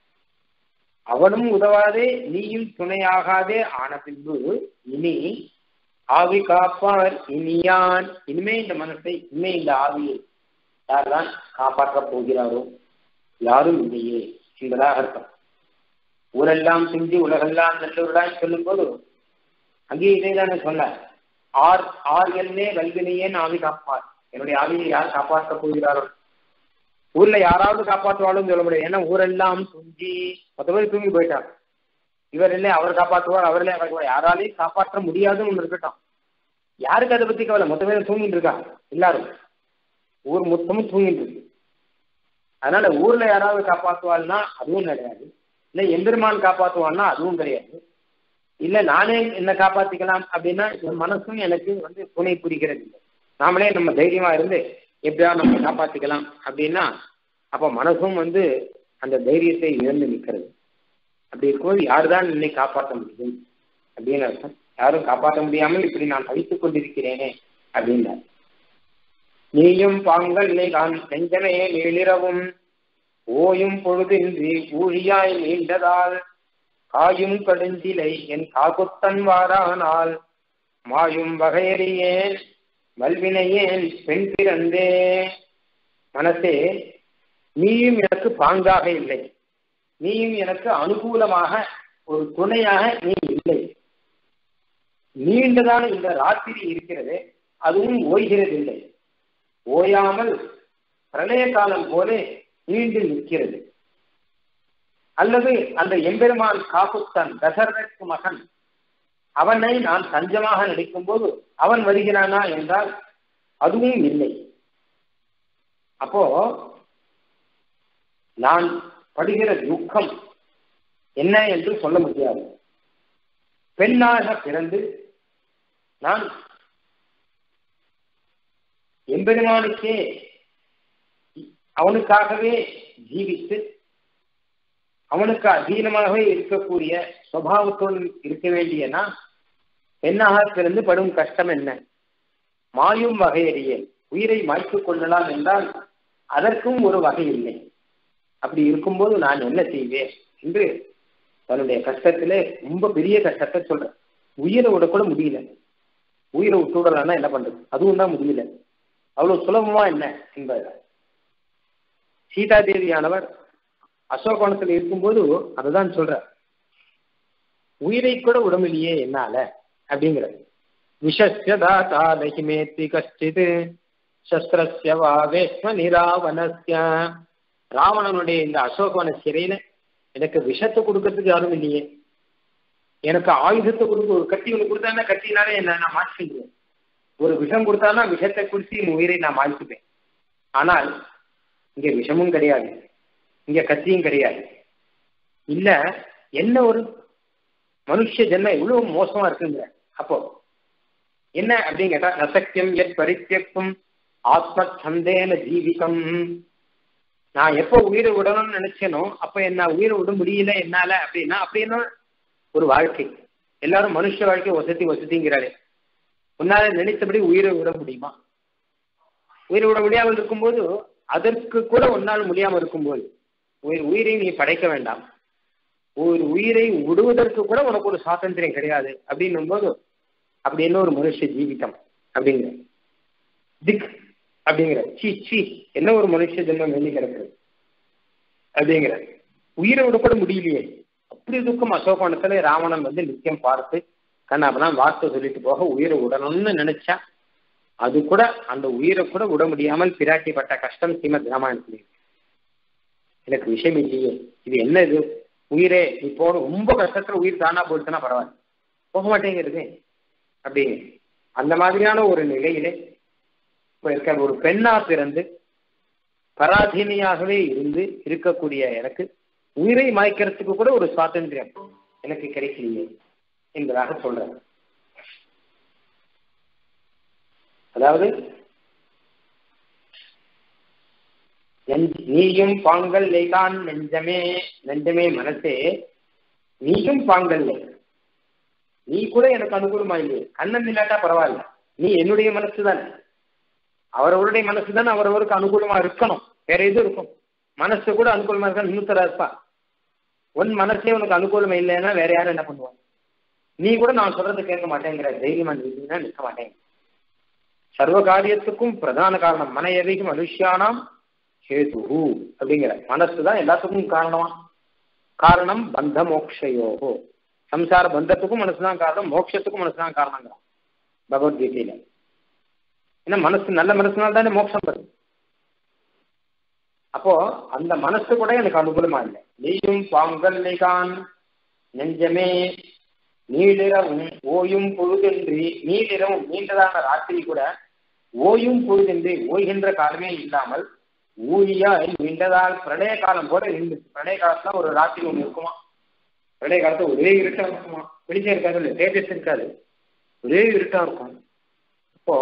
அவனும் உதவாதே நீயும் துணையாகாதே ஆன பின்பு இனி ஆவி காப்பார் இனியான் இனிமே இந்த மனசை இனிமே இந்த ஆவியை யார்தான் காப்பாற்றப் போகிறாரோ யாரும் இல்லையே என்பதாக அர்த்தம் ஊரெல்லாம் சிந்தி உலகெல்லாம் நல்லவர்களாய் சொல்லும் போது அங்கே இதே தானே சொன்னார் ஆர் ஆர் என்னே வல்வினையேன் ஆவி காப்பார் என்னுடைய ஆவியை யார் காப்பாற்றப் போகிறாரோ ஊர்ல யாராவது காப்பாற்றுவாலும் சொல்ல முடியாது ஏன்னா ஊரெல்லாம் துஞ்சி மொத்த பேர் தூங்கி போயிட்டாங்க இவர் இல்லை அவர் காப்பாற்றுவார் அவர்களே அவர் யாராலையும் காப்பாற்ற முடியாதுன்னு ஒன்று இருக்கட்டும் யாருக்கு அதை பத்தி கவலை மொத்த பேரும் தூங்கிட்டு இருக்காங்க எல்லாரும் ஊர் மொத்தமும் தூங்கிட்டு இருக்கு அதனால ஊர்ல யாராவது காப்பாற்றுவாள்னா அதுவும் கிடையாது இல்ல எம்பெருமான் காப்பாற்றுவான்னா அதுவும் கிடையாது இல்ல நானே என்ன காப்பாத்திக்கலாம் அப்படின்னா என் மனசும் எனக்கு வந்து துணை புரிகிறது இல்லை நாமளே நம்ம தைரியமா இருந்து எப்படியா நம்ம காப்பாத்திக்கலாம் அப்படின்னா அப்ப மனசும் வந்து அந்த தைரியத்தை இழந்து நிற்கிறது அப்படி இருக்கும்போது யாருதான் என்னை காப்பாற்ற முடியும் அப்படின்னு அர்த்தம் யாரும் காப்பாற்ற முடியாமல் இப்படி நான் தவித்துக் கொண்டிருக்கிறேனே அப்படின்னார் நீயும் பாங்கள் நான் நெஞ்சமே நீளிரவும் ஓயும் பொழுதின்றி ஊழியாய் நீண்டதால் காயும் கடுஞ்சிலை என் காகுத்தன் வாரானால் மாயும் வகையறியேன் வல்வினையேன் பெண் பிறந்தே மனசே நீயும் எனக்கு பாங்காக இல்லை நீயும் எனக்கு அனுகூலமாக ஒரு துணையாக நீ இல்லை நீண்டதான இந்த ராத்திரி இருக்கிறது அதுவும் ஓய்கிறது இல்லை ஓயாமல் பிரளய காலம் போல நீண்டு நிற்கிறது அல்லது அந்த எம்பெருமான் காப்புத்தன் தசரதற்கு மகன் அவனை நான் தஞ்சமாக நடிக்கும் போது அவன் வருகிறானா என்றால் அதுவும் இல்லை அப்போ நான் படுகிற துக்கம் என்ன என்று சொல்ல முடியாது பெண்ணாக பிறந்து நான் எம்பெருமானுக்கே அவனுக்காகவே ஜீவித்து அவனுக்கு அதீனமாகவே இருக்கக்கூடிய சுவாவத்தோடு இருக்க வேண்டிய நான் பெண்ணாக பிறந்து படும் கஷ்டம் என்ன மாயும் வகையறிய உயிரை மாய்த்துக் கொள்ளலாம் என்றால் அதற்கும் ஒரு வகை இல்லை அப்படி இருக்கும்போது நான் என்ன செய்வேன் என்று தன்னுடைய கஷ்டத்திலே ரொம்ப பெரிய கஷ்டத்தை சொல்றேன் உயிரை விட கூட முடியல உயிரை விட்டு விடலாம்னா என்ன பண்றது அதுவும் தான் முடியல அவ்வளவு சுலபமா என்ன என்பது சீதாதேவியானவர் அசோகவனத்தில் இருக்கும்போது அதுதான் சொல்ற உயிரை கூட உடம்பிலேயே என்னால அப்படிங்கிறது விஷஸ்ய தாத்தா லகிமேத்தி கஷ்டித் சஸ்திரஸ்ய வா வேஷ்ம நிராவனஸ்ய ராவணனுடைய இந்த அசோகவன சிறையில எனக்கு விஷத்தை கொடுக்கறதுக்கு யாரும் இல்லையே எனக்கு ஆயுதத்தை கொடுக்க ஒரு கத்தி ஒன்று கொடுத்தானா கத்தினாலே என்ன நான் மாற்றிடுவேன் ஒரு விஷம் கொடுத்தானா விஷத்தை குடிச்சு என் உயிரை நான் மாற்றிப்பேன் ஆனால் இங்க விஷமும் கிடையாது இங்க கத்தியும் கிடையாது இல்ல என்ன ஒரு மனுஷ ஜென்மம் இவ்வளவு மோசமா இருக்குங்க அப்போ என்ன அப்படின்னு கேட்டா நசக்கியம் எத் பரித்தியக்கும் ஆத்ம சந்தேன ஜீவிதம் நான் எப்போ உயிரை விடணும்னு நினைச்சேனோ அப்ப என்ன உயிரை விட முடியல என்னால அப்படின்னா அப்படின்னா ஒரு வாழ்க்கை எல்லாரும் மனுஷ வாழ்க்கை வசதி வசதிங்கிறாளே உன்னால நினைத்தபடி உயிரை விட முடியுமா உயிரை விட முடியாமல் இருக்கும்போது அதற்கு கூட உன்னால் முடியாமல் இருக்கும்போது உயிர் உயிரை நீ படைக்க வேண்டாம் ஒரு உயிரை விடுவதற்கு கூட உனக்கு ஒரு சுவாதந்திரம் கிடையாது அப்படின்னும் போது அப்படி என்ன ஒரு மனுஷ ஜீவிதம் அப்படிங்கிற திக் அப்படிங்கிற சீ சீ என்ன ஒரு மனுஷ ஜென்மம் வெளியே கிடக்குறது அப்படிங்கிற உயிரை விட கூட முடியலையே அப்படி துக்கம் அசோகோணத்துல ராவணன் வந்து நித்தியம் பார்த்து கண்ணாபெல்லாம் வார்த்தை சொல்லிட்டு போக உயிரை விடணும்னு நினைச்சா அது கூட அந்த உயிரை கூட விட முடியாமல் பிராட்டிப்பட்ட கஷ்டம் ஸ்ரீமத் ராமாயணத்துல எனக்கு விஷயம் இல்லையே இது என்ன இது உயிரே நீ போன ரொம்ப கஷ்டத்துல உயிர் தானா போயிடுச்சுன்னா பரவாயில்ல போக மாட்டேங்கிறது அப்படி அந்த மாதிரியான ஒரு நிலையிலே இப்ப இருக்க ஒரு பெண்ணா பிறந்து பராதீனியாகவே இருந்து இருக்கக்கூடிய எனக்கு உயிரை மாய்க்கிறதுக்கு கூட ஒரு சுவாதந்திரம் எனக்கு கிடைக்கலையே என்பதாக சொல்றேன் அதாவது நீயும் பாங்கல் லேகான் நெஞ்சமே நெஞ்சமே மனசே நீயும் பாங்கல் நீ கூட எனக்கு அனுகூலமா இல்லையே கண்ணன் இல்லாட்டா பரவாயில்ல நீ என்னுடைய மனசு தானே அவரவருடைய மனசு தானே அவரவருக்கு அனுகூலமா இருக்கணும் வேற எது இருக்கும் மனசு கூட அனுகூலமா இருக்கா இன்னொருத்தரா இருப்பா உன் மனசே உனக்கு அனுகூலமா இல்லைன்னா வேற யாரும் என்ன பண்ணுவாங்க நீ கூட நான் சொல்றது கேட்க மாட்டேங்கிற தைரியமா இருந்தீங்கன்னா நிற்க மாட்டேங்க சர்வ காரியத்துக்கும் பிரதான காரணம் மன எதைக்கும் மனுஷியானாம் ஹேது அப்படிங்கிற மனசு தான் எல்லாத்துக்கும் காரணமா காரணம் பந்த மோக்ஷயோகோ சம்சார பந்தத்துக்கும் மனசுதான் காரணம் மோட்சத்துக்கும் மனசுதான் காரணங்கிறான் பகவத்கீதையில ஏன்னா மனசு நல்ல மனசுனால தானே மோட்சம் வருது அப்போ அந்த மனசு கூட எனக்கு அனுகூலமா இல்லை நீயும் பாங்கல் நிகான் நெஞ்சமே நீளிரவும் ஓயும் பொழுதென்றி நீளிரவும் நீண்டதான ராத்திரி கூட ஓயும் பொழுதென்றி ஓய்கின்ற காலமே இல்லாமல் ஊழியாய் நீண்டதால் பிரளய காலம் போல இருந்து பிரளய காலத்துல ஒரு ராத்திரி ஒண்ணு இருக்குமா பிரளய காலத்துல ஒரே இருட்டா இருக்குமா வெளிச்சம் இருக்காது இல்லை தேஜஸ் இருக்காது ஒரே இருட்டா இருக்கும் அப்போ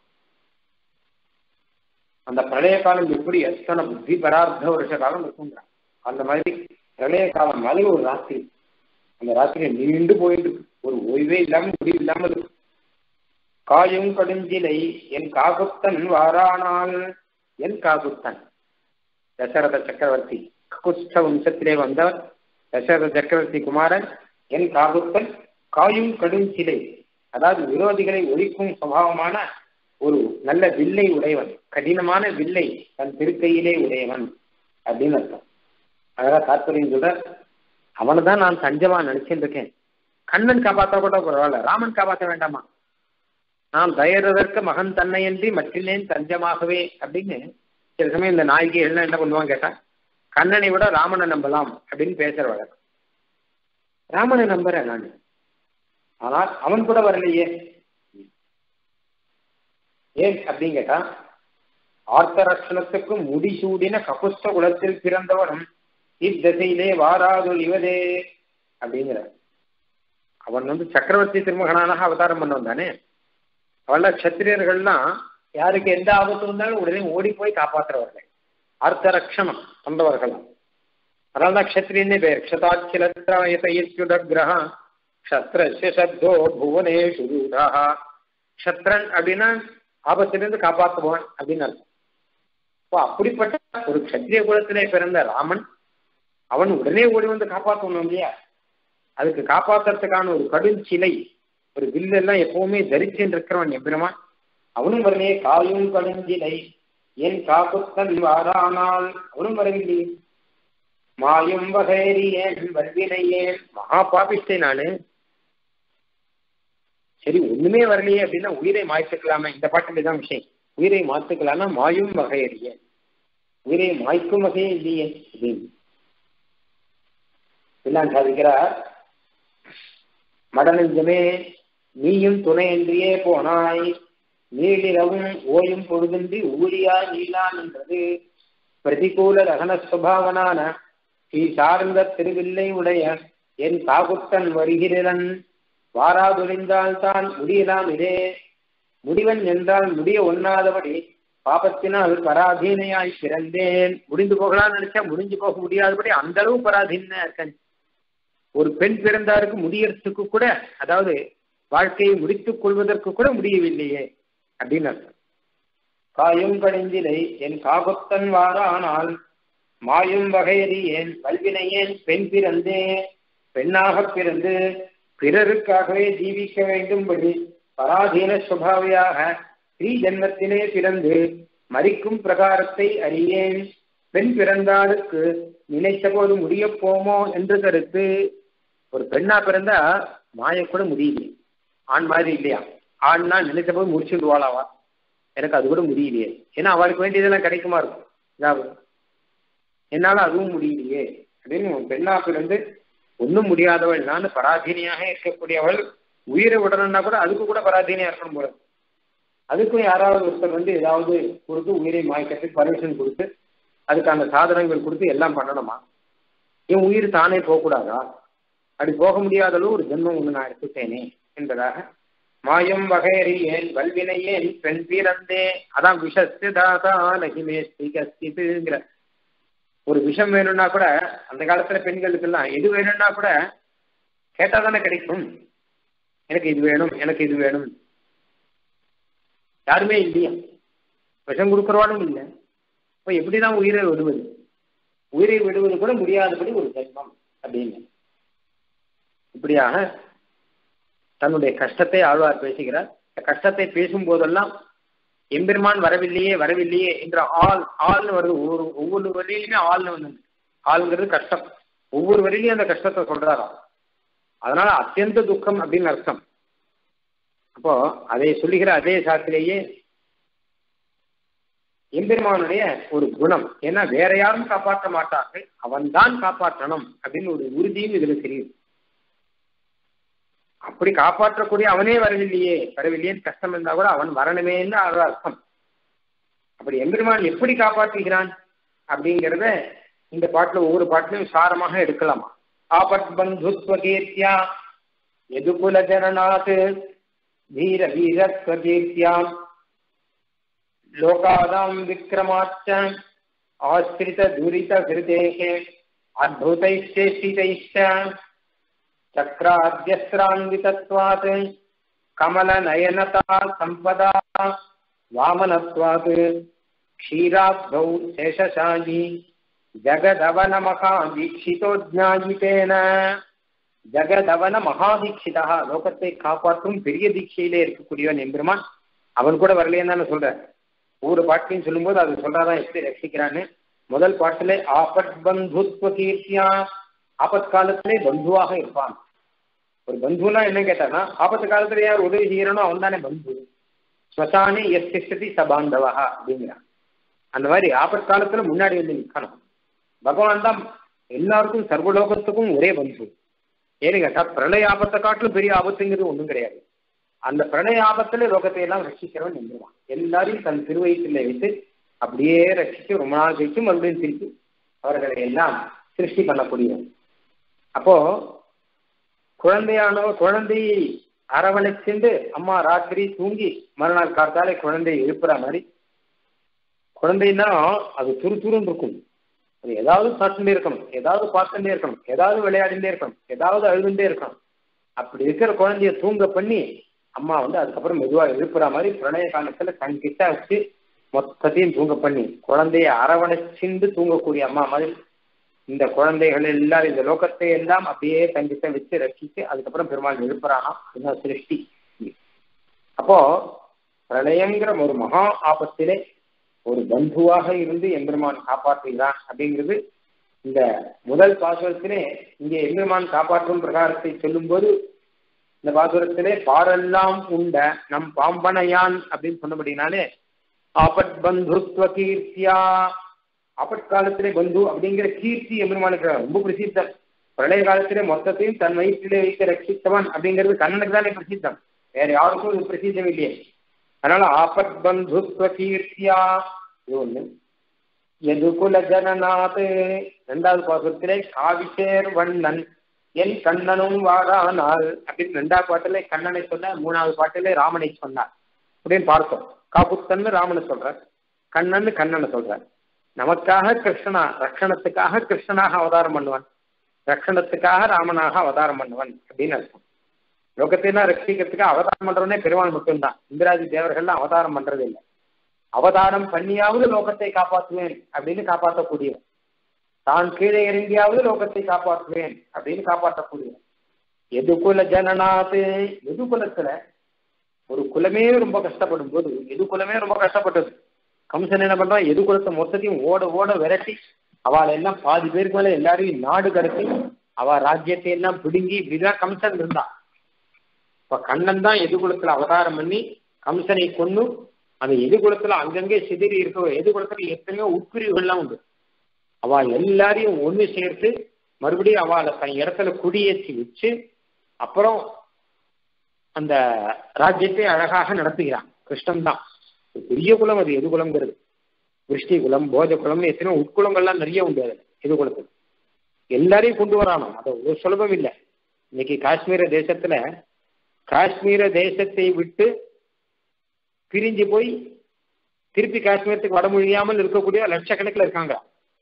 அந்த பிரளய காலம் எப்படி எத்தனை புத்தி பரார்த்த வருஷ காலம் இருக்குங்கிறான் அந்த மாதிரி பிரளய காலம் மாதிரி ஒரு ராத்திரி அந்த ராத்திரி நீண்டு போயிட்டு இருக்கு ஒரு ஓய்வே இல்லாம முடிவு இல்லாம இருக்கு காயும் கடுஞ்சிலை என் காகுத்தன் வாரானால் என் காகுத்தன் தசரத சக்கரவர்த்தி குஷ்ட வம்சத்திலே வந்தவர் தசரத சக்கரவர்த்தி குமாரன் என் காகுத்தன் காயும் கடுஞ்சிலை அதாவது விரோதிகளை ஒழிக்கும் சுபாவமான ஒரு நல்ல வில்லை உடையவன் கடினமான வில்லை தன் திருக்கையிலே உடையவன் அப்படின்னு அர்த்தம் அதெல்லாம் தாற்பயம் சொல்ற அவனை தான் நான் தஞ்சமா நினைச்சுட்டு இருக்கேன் கண்ணன் காப்பாற்ற கூட பரவாயில்ல ராமன் காப்பாற்ற வேண்டாமா நான் தயரதற்கு மகன் தன்னையன்றி மற்றில்லேன் தஞ்சமாகவே அப்படின்னு சில சமயம் இந்த நாயகிகள் என்ன பண்ணுவாங்க கேட்டா கண்ணனை விட ராமனை நம்பலாம் அப்படின்னு பேசுற வழக்கம் ராமனை நம்புறேன் நான் ஆனால் அவன் கூட வரலையே ஏன் அப்படின்னு கேட்டா ஆர்த்தரட்சணத்துக்கு முடிசூடின கபுஸ்த குலத்தில் பிறந்தவனும் இத்திசையிலே வாராது இவதே அப்படிங்கிற அவன் வந்து சக்கரவர்த்தி திருமகனானாக அவதாரம் பண்ணவன் தானே அவள கத்திரியர்கள்லாம் யாருக்கு எந்த ஆபத்து இருந்தாலும் உடனே ஓடி போய் காப்பாற்றுறவர்கள் அர்த்தரக்ஷணம் வந்தவர்களாம் அதனால்தான் கஷத்திரியன்னே பேர் க்ஷதாச்சிலத்ராயதயுடகிரக க்ஷத்ரஸ்ய சப்தோ புவனேஷு ரூடா க்ஷத்ரன் அப்படின்னா ஆபத்திலிருந்து காப்பாற்றுபவன் அப்படின்னு அர்த்தம் இப்போ அப்படிப்பட்ட ஒரு கத்திரிய குலத்திலே பிறந்த ராமன் அவன் உடனே ஓடி வந்து காப்பாற்றணும் இல்லையா அதுக்கு காப்பாத்துறதுக்கான ஒரு கடுஞ்சிலை ஒரு வில்லெல்லாம் எப்பவுமே தரிச்சுன்னு இருக்கிறவன் எம்பிரமா அவனும் வரலையே காயும் கடுஞ்சிலை என் காக்குத்தன் வாரானால் அவனும் வரவில்லையே மாயும் வகைரியேன் வல்வினையேன் மகா பாபிஷ்டை நானு சரி ஒண்ணுமே வரலையே அப்படின்னா உயிரை மாய்த்துக்கலாமே இந்த பாட்டுல தான் விஷயம் உயிரை மாத்துக்கலாம்னா மாயும் வகையறிய உயிரை மாய்க்கும் வகையே இல்லையே அப்படின்னு எல்லாம் சாதிக்கிறார் மடநெஞ்சமே நீயும் துணையின்றியே போனாய் நீளிரவும் ஓயும் பொழுதின்றி ஊழியா நீலான் என்றது பிரதிகூல ரகன சுபாவனான ஸ்ரீ சார்ந்த திருவில்லை உடைய என் காகுத்தன் வருகிறன் வாராதொழிந்தால் தான் முடியலாம் இதே முடிவன் என்றால் முடிய ஒண்ணாதபடி பாபத்தினால் பராதீனையாய் பிறந்தேன் முடிந்து போகலாம்னு நினைச்சா முடிஞ்சு போக முடியாதபடி அந்த அளவு பராதீனா இருக்கேன் ஒரு பெண் பிறந்தாருக்கு முடியறதுக்கு கூட அதாவது வாழ்க்கையை முடித்துக் கொள்வதற்கு கூட முடியவில்லையே அப்படின்னு அர்த்தம் காயும் கணிந்திலை என் காகுத்தன் வாரானால் மாயும் வகையறியேன் கல்வினையேன் பெண் பிறந்தே பெண்ணாக பிறந்து பிறருக்காகவே ஜீவிக்க வேண்டும்படி பராதீன சுபாவியாக ஸ்ரீ ஜன்மத்திலே பிறந்து மறிக்கும் பிரகாரத்தை அறியேன் பெண் பிறந்தாளுக்கு நினைத்த போது முடிய போமோ என்று கருத்து ஒரு பெண்ணா பிறந்தா மாய கூட முடியலையே ஆண் மாதிரி இல்லையா ஆண்னா நினைச்ச போது முடிச்சுடுவாளாவா எனக்கு அது கூட முடியலையே ஏன்னா அவளுக்கு வேண்டியதெல்லாம் கிடைக்குமா இருக்கும் இதாவது என்னால அதுவும் முடியலையே அப்படின்னு பெண்ணா பிறந்து ஒன்றும் முடியாதவள் நான் பராதீனியாக இருக்கக்கூடியவள் உயிரை விடணும்னா கூட அதுக்கு கூட பராதீனியா இருக்கணும் போல அதுக்கும் யாராவது ஒருத்தர் வந்து ஏதாவது கொடுத்து உயிரை மாய்க்கிறதுக்கு பர்மிஷன் கொடுத்து அதுக்கான சாதனங்கள் கொடுத்து எல்லாம் பண்ணணுமா என் உயிர் தானே போகக்கூடாதா அப்படி போக முடியாத அளவு ஒரு ஜென்மம் ஒன்று நான் எடுத்துட்டேனே என்பதாக மாயம் வகையறியேன் வல்வினையேன் பெண் பிறந்தே அதான் விஷத்து தாதா நகிமே ஸ்ரீகஸ்திதுங்கிற ஒரு விஷம் வேணும்னா கூட அந்த காலத்துல பெண்களுக்கெல்லாம் எது வேணும்னா கூட கேட்டா தானே கிடைக்கும் எனக்கு இது வேணும் எனக்கு இது வேணும் யாருமே இல்லையா விஷம் கொடுக்குறவாலும் இல்லை இப்போ எப்படிதான் உயிரை விடுவது உயிரை விடுவது கூட முடியாதபடி ஒரு ஜென்மம் அப்படின்னு இப்படியாக தன்னுடைய கஷ்டத்தை ஆழ்வார் பேசுகிறார் கஷ்டத்தை பேசும் போதெல்லாம் எம்பெருமான் வரவில்லையே வரவில்லையே என்ற ஆள் ஆள்னு வருது ஒவ்வொரு ஒவ்வொரு வரையிலுமே ஆள்னு வந்து ஆளுங்கிறது கஷ்டம் ஒவ்வொரு வரையிலையும் அந்த கஷ்டத்தை சொல்றாராம் அதனால அத்தியந்த துக்கம் அப்படின்னு அர்த்தம் அப்போ அதை சொல்லுகிற அதே சாத்திலேயே எம்பெருமானுடைய ஒரு குணம் ஏன்னா வேற யாரும் காப்பாற்ற மாட்டார்கள் அவன் தான் காப்பாற்றணும் அப்படின்னு ஒரு உறுதியும் இதுல தெரியும் அப்படி காப்பாற்றக்கூடிய அவனே வரவில்லையே வரவில்லையேன்னு கஷ்டம் இருந்தா கூட அவன் வரணுமேன்னு அது அர்த்தம் அப்படி எம்பெருமான் எப்படி காப்பாற்றுகிறான் அப்படிங்கிறத இந்த பாட்டுல ஒவ்வொரு பாட்டிலையும் சாரமாக எடுக்கலாமா ஆபத் பந்துத்வ கீர்த்தியா எதுகுல ஜனநாத் வீர வீரத்வ கீர்த்தியாம் லோகாதாம் விக்ரமாச்ச ஆசிரித துரித கிருதேகே அத்புதைச்சேஷ்டிதைச்ச चक्राद्यस्रान्वितत्वात् कमलनयनता सम्पदा वामनत्वात् क्षीराब्धौ शेषशायी जगदवनमहा दीक्षितो ज्ञायितेन ஜெகதவன மகாதீட்சிதா லோகத்தை காப்பாற்றும் பெரிய தீட்சையிலே இருக்கக்கூடியவன் எம்பெருமான் அவன் கூட வரலையேன்னு தானே சொல்ற ஒவ்வொரு பாட்டையும் சொல்லும்போது அது சொல்றாதான் எப்படி ரசிக்கிறான்னு முதல் பாட்டிலே ஆபத் பந்துத்வ கீர்த்தியா ஆபத் காலத்திலே பந்துவாக இருப்பான் ஒரு பந்துனா என்ன கேட்டானா ஆபத்து காலத்துல யார் உதவி செய்யறனோ அவன் தானே பந்து ஸ்மசானே எஸ் திஷ்டதி சபாந்தவா அப்படிங்கிறான் அந்த மாதிரி ஆபத் காலத்துல முன்னாடி வந்து நிற்கணும் பகவான் தான் எல்லாருக்கும் சர்வலோகத்துக்கும் ஒரே பந்து ஏன்னு கேட்டா பிரளய ஆபத்தை காட்டிலும் பெரிய ஆபத்துங்கிறது ஒன்றும் கிடையாது அந்த பிரளய ஆபத்துல லோகத்தை எல்லாம் ரட்சிக்கிறவன் நின்றுவான் எல்லாரையும் தன் திருவயிற்றில் வைத்து அப்படியே ரட்சிச்சு ரொம்ப நாள் கழிச்சு மறுபடியும் திருப்பி அவர்களை எல்லாம் சிருஷ்டி பண்ணக்கூடியவன் அப்போ குழந்தையானோ குழந்தையை அரவணைச்சுண்டு அம்மா ராத்திரி தூங்கி மறுநாள் காத்தாலே குழந்தையை எழுப்புற மாதிரி குழந்தைன்னா அது துரு துருன்னு இருக்கும் அது ஏதாவது சாப்பிட்டுட்டே இருக்கணும் ஏதாவது பார்த்துட்டே இருக்கணும் ஏதாவது விளையாடிட்டே இருக்கணும் ஏதாவது அழுதுண்டே இருக்கணும் அப்படி இருக்கிற குழந்தைய தூங்க பண்ணி அம்மா வந்து அதுக்கப்புறம் மெதுவா எழுப்புற மாதிரி பிரணய காலத்துல கண் கிட்ட வச்சு மொத்தத்தையும் தூங்க பண்ணி குழந்தைய அரவணைச்சிண்டு தூங்கக்கூடிய அம்மா மாதிரி இந்த குழந்தைகள் எல்லாம் இந்த லோகத்தை எல்லாம் அப்படியே தங்கிட்ட வச்சு ரசிச்சு அதுக்கப்புறம் பெருமாள் எழுப்புறானா அதுதான் சிருஷ்டி அப்போ பிரளயங்கிற ஒரு மகா ஆபத்திலே ஒரு பந்துவாக இருந்து எம்பெருமான் காப்பாற்றுகிறான் அப்படிங்கிறது இந்த முதல் பாசுரத்திலே இங்கே எம்பெருமான் காப்பாற்றும் பிரகாரத்தை சொல்லும்போது இந்த பாசுரத்திலே பாரெல்லாம் உண்ட நம் பாம்பனையான் அப்படின்னு சொன்னபடினாலே ஆபத் பந்துத்வ கீர்த்தியா ஆபத் காலத்திலே பந்து அப்படிங்கிற கீர்த்தி எம்பெருமானுக்கு ரொம்ப பிரசித்தம் பிரளய காலத்திலே மொத்தத்தையும் தன் வயிற்றிலே வைத்து ரட்சித்தவன் அப்படிங்கிறது கண்ணனுக்கு தானே பிரசித்தம் வேற யாருக்கும் இது பிரசித்தம் இல்லையே அதனால ஆபத் பந்துத்வ கீர்த்தியா இது ஒண்ணு எதுகுல ஜனநாத் ரெண்டாவது பாசுரத்திலே காவிசேர் வண்ணன் என் கண்ணனும் வாரானால் அப்படின்னு ரெண்டாவது பாட்டிலே கண்ணனை சொன்னார் மூணாவது பாட்டிலே ராமனை சொன்னார் அப்படின்னு பார்த்தோம் காப்புத்தன்னு ராமனை சொல்றார் கண்ணன்னு கண்ணனை சொல்றார் நமக்காக கிருஷ்ணனா ரட்சணத்துக்காக கிருஷ்ணனாக அவதாரம் பண்ணுவான் ரட்சணத்துக்காக ராமனாக அவதாரம் பண்ணுவன் அப்படின்னு அர்த்தம் லோகத்தையெல்லாம் ரட்சிக்கிறதுக்கு அவதாரம் பண்றவனே பெருமாள் மட்டும்தான் இந்திராஜி தேவர்கள்லாம் அவதாரம் பண்றது இல்லை அவதாரம் பண்ணியாவது லோகத்தை காப்பாற்றுவேன் அப்படின்னு காப்பாற்றக்கூடியவன் தான் கீழே இறங்கியாவது லோகத்தை காப்பாற்றுவேன் அப்படின்னு காப்பாற்றக்கூடியவன் எதுகுல ஜனநாத் எதுகுலத்துல ஒரு குலமே ரொம்ப கஷ்டப்படும் போது எது குலமே ரொம்ப கஷ்டப்பட்டது கம்சன் என்ன பண்றான் எது குலத்தை மொத்தத்தையும் ஓட ஓட விரட்டி அவளை எல்லாம் பாதி பேருக்கு மேல எல்லாரையும் நாடு கடத்தி அவ ராஜ்யத்தை எல்லாம் பிடுங்கி இப்படிதான் கம்சன் இருந்தான் இப்ப கண்ணன் தான் எதுகுலத்துல அவதாரம் பண்ணி கம்சனை கொண்டு அந்த எதுகுலத்துல அங்கங்கே சிதறி இருக்க எதுகுலத்துல எத்தனையோ உட்பிரிவுகள்லாம் உண்டு அவ எல்லாரையும் ஒண்ணு சேர்த்து மறுபடியும் அவளை தன் இடத்துல குடியேற்றி வச்சு அப்புறம் அந்த ராஜ்யத்தை அழகாக நடத்துகிறான் கிருஷ்ணன் தான் பெரிய குலம் அது எது குலம்ங்கிறது விருஷ்டி குலம் போஜ குலம்னு எத்தனையோ உட்குலங்கள்லாம் நிறைய உண்டு அதுல எது குலத்துக்கு எல்லாரையும் கொண்டு வரானோ அது ஒரு சுலபம் இல்லை இன்னைக்கு காஷ்மீர தேசத்துல காஷ்மீர தேசத்தை விட்டு பிரிஞ்சு போய் திருப்பி காஷ்மீரத்துக்கு வட முடியாமல் இருக்கக்கூடிய லட்சக்கணக்கில் இருக்காங்க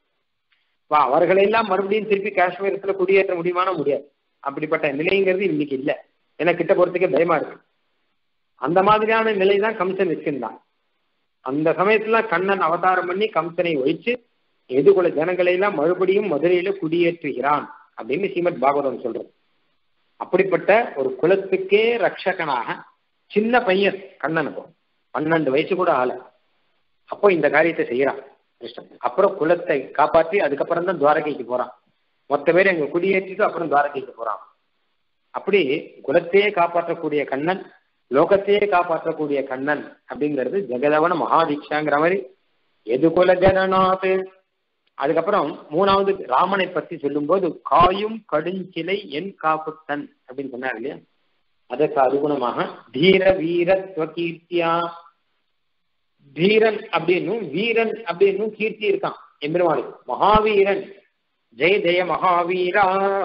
வா அவர்களெல்லாம் மறுபடியும் திருப்பி காஷ்மீரத்துல குடியேற்ற முடியுமான முடியாது அப்படிப்பட்ட நிலைங்கிறது இன்னைக்கு இல்லை ஏன்னா கிட்ட போறதுக்கே பயமா இருக்கு அந்த மாதிரியான நிலை தான் கம்சன் வச்சிருந்தான் அந்த சமயத்துல கண்ணன் அவதாரம் பண்ணி கம்சனை ஒழிச்சு எதுகுல ஜனங்களை எல்லாம் மறுபடியும் மதுரையில குடியேற்றுகிறான் அப்படின்னு ஸ்ரீமத் பாகவதம் சொல்றது அப்படிப்பட்ட ஒரு குலத்துக்கே ரட்சகனாக சின்ன பையன் கண்ணனுக்கும் பன்னெண்டு வயசு கூட ஆள அப்போ இந்த காரியத்தை செய்யறான் கிருஷ்ணன் அப்புறம் குலத்தை காப்பாற்றி அதுக்கப்புறம் தான் துவாரகைக்கு போறான் மொத்த பேர் அங்க குடியேற்றிட்டு அப்புறம் துவாரகைக்கு போறான் அப்படி குலத்தையே காப்பாற்றக்கூடிய கண்ணன் லோகத்தையே காப்பாற்றக்கூடிய கண்ணன் அப்படிங்கிறது ஜெகதவன மகாதீட்சாங்கிற மாதிரி எது குல ஜனநாத் அதுக்கப்புறம் மூணாவது ராமனை பத்தி சொல்லும்போது காயும் கடுஞ்சிலை என் காப்புத்தன் அப்படின்னு சொன்னார் இல்லையா அதற்கு அனுகுணமாக தீர வீரத்வ கீர்த்தியா தீரன் அப்படின்னும் வீரன் அப்படின்னும் கீர்த்தி இருக்கான் எம்பெருமானுக்கு மகாவீரன் ஜெய ஜெய மகாவீரா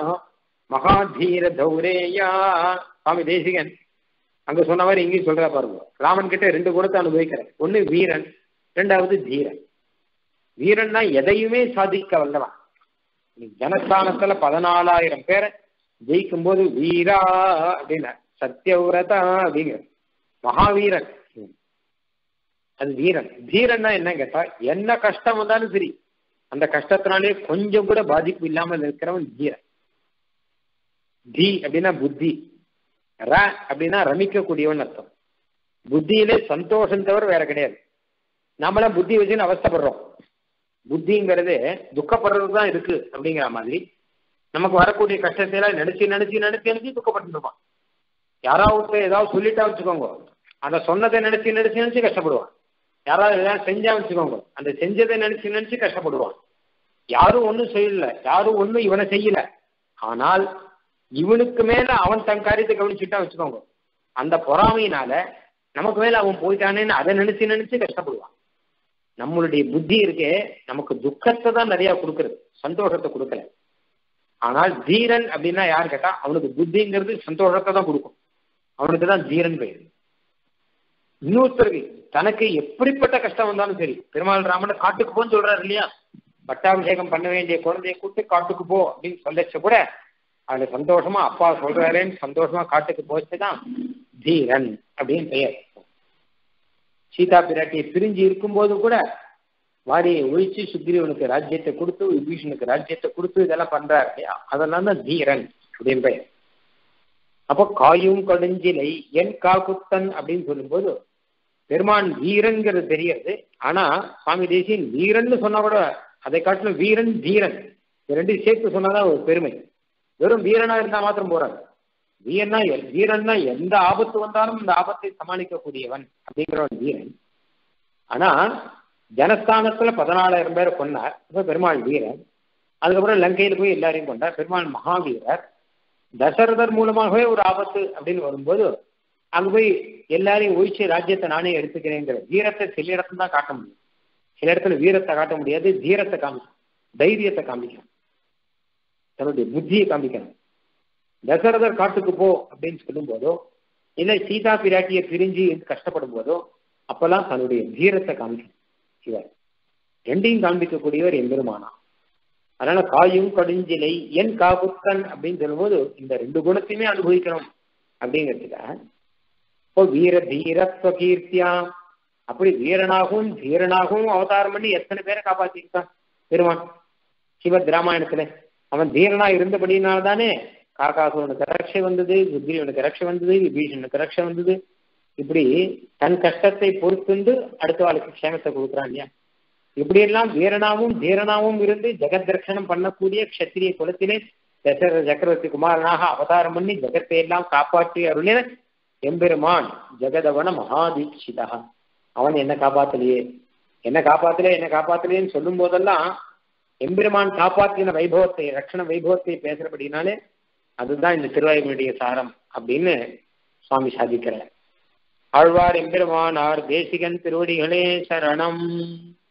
மகாதீர தௌரேயா சுவாமி தேசிகன் அங்க சொன்ன மாதிரி இங்கேயும் சொல்றா பாருங்க ராமன் கிட்ட ரெண்டு குணத்தை அனுபவிக்கிறேன் ஒண்ணு வீரன் ரெண்டாவது தீரன் வீரன்னா எதையுமே சாதிக்க வல்லவன் ஜனஸ்தானத்துல பதினாலாயிரம் பேரை ஜெயிக்கும் போது வீரா அப்படின்னா சத்தியவிரதா அப்படிங்கிற மகாவீரன் அது வீரன் தீரன்னா என்ன கேட்டா என்ன கஷ்டம் வந்தாலும் சரி அந்த கஷ்டத்தினாலே கொஞ்சம் கூட பாதிப்பு இல்லாமல் இருக்கிறவன் தீரன் தி அப்படின்னா புத்தி ர அப்படின்னா ரமிக்கக்கூடியவன் அர்த்தம் புத்தியிலே சந்தோஷம் தவிர வேற கிடையாது நாமெல்லாம் புத்தி வச்சுன்னு அவஸ்தப்படுறோம் புத்திங்கிறது துக்கப்படுறது தான் இருக்கு அப்படிங்கிற மாதிரி நமக்கு வரக்கூடிய கஷ்டத்தை எல்லாம் நினைச்சு நினைச்சு நினைச்சு நினைச்சு துக்கப்பட்டுருப்பான் யாராவது ஏதாவது சொல்லிட்டா வச்சுக்கோங்க அந்த சொன்னதை நினைச்சு நினைச்சு நினைச்சு கஷ்டப்படுவான் யாராவது ஏதாவது செஞ்சா வச்சுக்கோங்க அந்த செஞ்சதை நினைச்சு நினைச்சு கஷ்டப்படுவான் யாரும் ஒன்றும் செய்யல யாரும் ஒன்றும் இவனை செய்யல ஆனால் இவனுக்கு மேல அவன் தன் காரியத்தை கவனிச்சுட்டா வச்சுக்கோங்க அந்த பொறாமையினால நமக்கு மேல அவன் போயிட்டானேன்னு அதை நினைச்சு நினைச்சு கஷ்டப்படுவான் நம்மளுடைய புத்தி இருக்கே நமக்கு துக்கத்தை தான் நிறைய கொடுக்கறது சந்தோஷத்தை கொடுக்கல ஆனால் தீரன் அப்படின்னா யார் கேட்டா அவனுக்கு புத்திங்கிறது சந்தோஷத்தை தான் கொடுக்கும் அவனுக்கு தான் தீரன் பெயர் இன்னொருத்தருக்கு தனக்கு எப்படிப்பட்ட கஷ்டம் வந்தாலும் சரி பெருமாள் ராமன் காட்டுக்கு போன்னு சொல்றாரு இல்லையா பட்டாபிஷேகம் பண்ண வேண்டிய குழந்தைய கூட்டு காட்டுக்கு போ அப்படின்னு சொல்லச்ச கூட அதுல சந்தோஷமா அப்பா சொல்றாருன்னு சந்தோஷமா காட்டுக்கு போச்சுதான் தீரன் அப்படின்னு பெயர் சீதா பிராட்டியை பிரிஞ்சு இருக்கும்போது கூட வாரியை ஒழிச்சு சுக்ரீவனுக்கு ராஜ்யத்தை கொடுத்து விபீஷனுக்கு ராஜ்யத்தை கொடுத்து இதெல்லாம் பண்றாரு இல்லையா அதெல்லாம் தான் தீரன் அப்படின்னு பெயர் அப்போ காயும் கடுஞ்சிலை என் காக்குத்தன் அப்படின்னு சொல்லும்போது பெருமான் வீரன்கிறது தெரியாது ஆனா சுவாமி தேசியன் வீரன் சொன்னா கூட அதை காட்டிலும் வீரன் தீரன் இது ரெண்டையும் சேர்த்து சொன்னாதான் ஒரு பெருமை வெறும் வீரனா இருந்தா மாத்திரம் போறாங்க வீரனா வீரன்னா எந்த ஆபத்து வந்தாலும் இந்த ஆபத்தை சமாளிக்கக்கூடியவன் அப்படிங்கிறவன் வீரன் ஆனா ஜனஸ்தானத்துல பதினாலாயிரம் பேரை கொண்டார் இப்ப பெருமாள் வீரன் அதுக்கப்புறம் லங்கையில போய் எல்லாரையும் கொண்டார் பெருமாள் மகாவீரர் தசரதர் மூலமாகவே ஒரு ஆபத்து அப்படின்னு வரும்போது அங்க போய் எல்லாரையும் ஒழிச்சு ராஜ்யத்தை நானே எடுத்துக்கிறேங்கிற வீரத்தை சில இடத்துல தான் காட்ட முடியும் சில இடத்துல வீரத்தை காட்ட முடியாது தீரத்தை காமிக்கணும் தைரியத்தை காமிக்கணும் தன்னுடைய புத்தியை காமிக்கணும் தசரதர் காட்டுக்கு போ அப்படின்னு சொல்லும் போதோ இல்லை சீதா பிராட்டியை பிரிஞ்சு கஷ்டப்படும் போதோ அப்பெல்லாம் தன்னுடைய தீரத்தை காமிக்கணும் இவர் ரெண்டையும் காண்பிக்கக்கூடியவர் எம்பெருமானா அதனால காயும் கடுஞ்சிலை என் காபுத்தன் அப்படின்னு சொல்லும்போது இந்த ரெண்டு குணத்தையுமே அனுபவிக்கணும் அப்படிங்கிறதுக்காக இப்போ வீர தீரத்வ கீர்த்தியா அப்படி வீரனாகவும் தீரனாகவும் அவதாரம் பண்ணி எத்தனை பேரை காப்பாத்திருக்கான் பெருமான் சிவத் ராமாயணத்துல அவன் தீரனா இருந்தபடினால்தானே காக்காசுவனுக்கு ரட்சை வந்தது சுக்ரீவனுக்கு ரட்சை வந்தது விபீஷனுக்கு ரட்சை வந்தது இப்படி தன் கஷ்டத்தை பொறுத்துண்டு அடுத்த வாழ்க்கை க்ஷேமத்தை கொடுக்குறான் இல்லையா இப்படியெல்லாம் வீரனாவும் தீரனாவும் இருந்து ஜெகத் தர்ஷனம் பண்ணக்கூடிய க்ஷத்திரிய குலத்திலே தசரத சக்கரவர்த்தி குமாரனாக அவதாரம் பண்ணி ஜெகத்தை எல்லாம் காப்பாற்றி அருளின எம்பெருமான் ஜெகதவன மகாதீட்சிதா அவன் என்ன காப்பாத்தலையே என்ன காப்பாத்தலே என்ன காப்பாத்தலையேன்னு சொல்லும் போதெல்லாம் எம்பெருமான் காப்பாற்றின வைபவத்தை ரட்சண வைபவத்தை பேசுறபடினாலே அதுதான் இந்த திருவாயுடைய சாரம் அப்படின்னு சுவாமி சாதிக்கிறார் ஆழ்வார் எம்பெருமானார் தேசிகன் திருவடிகளே சரணம்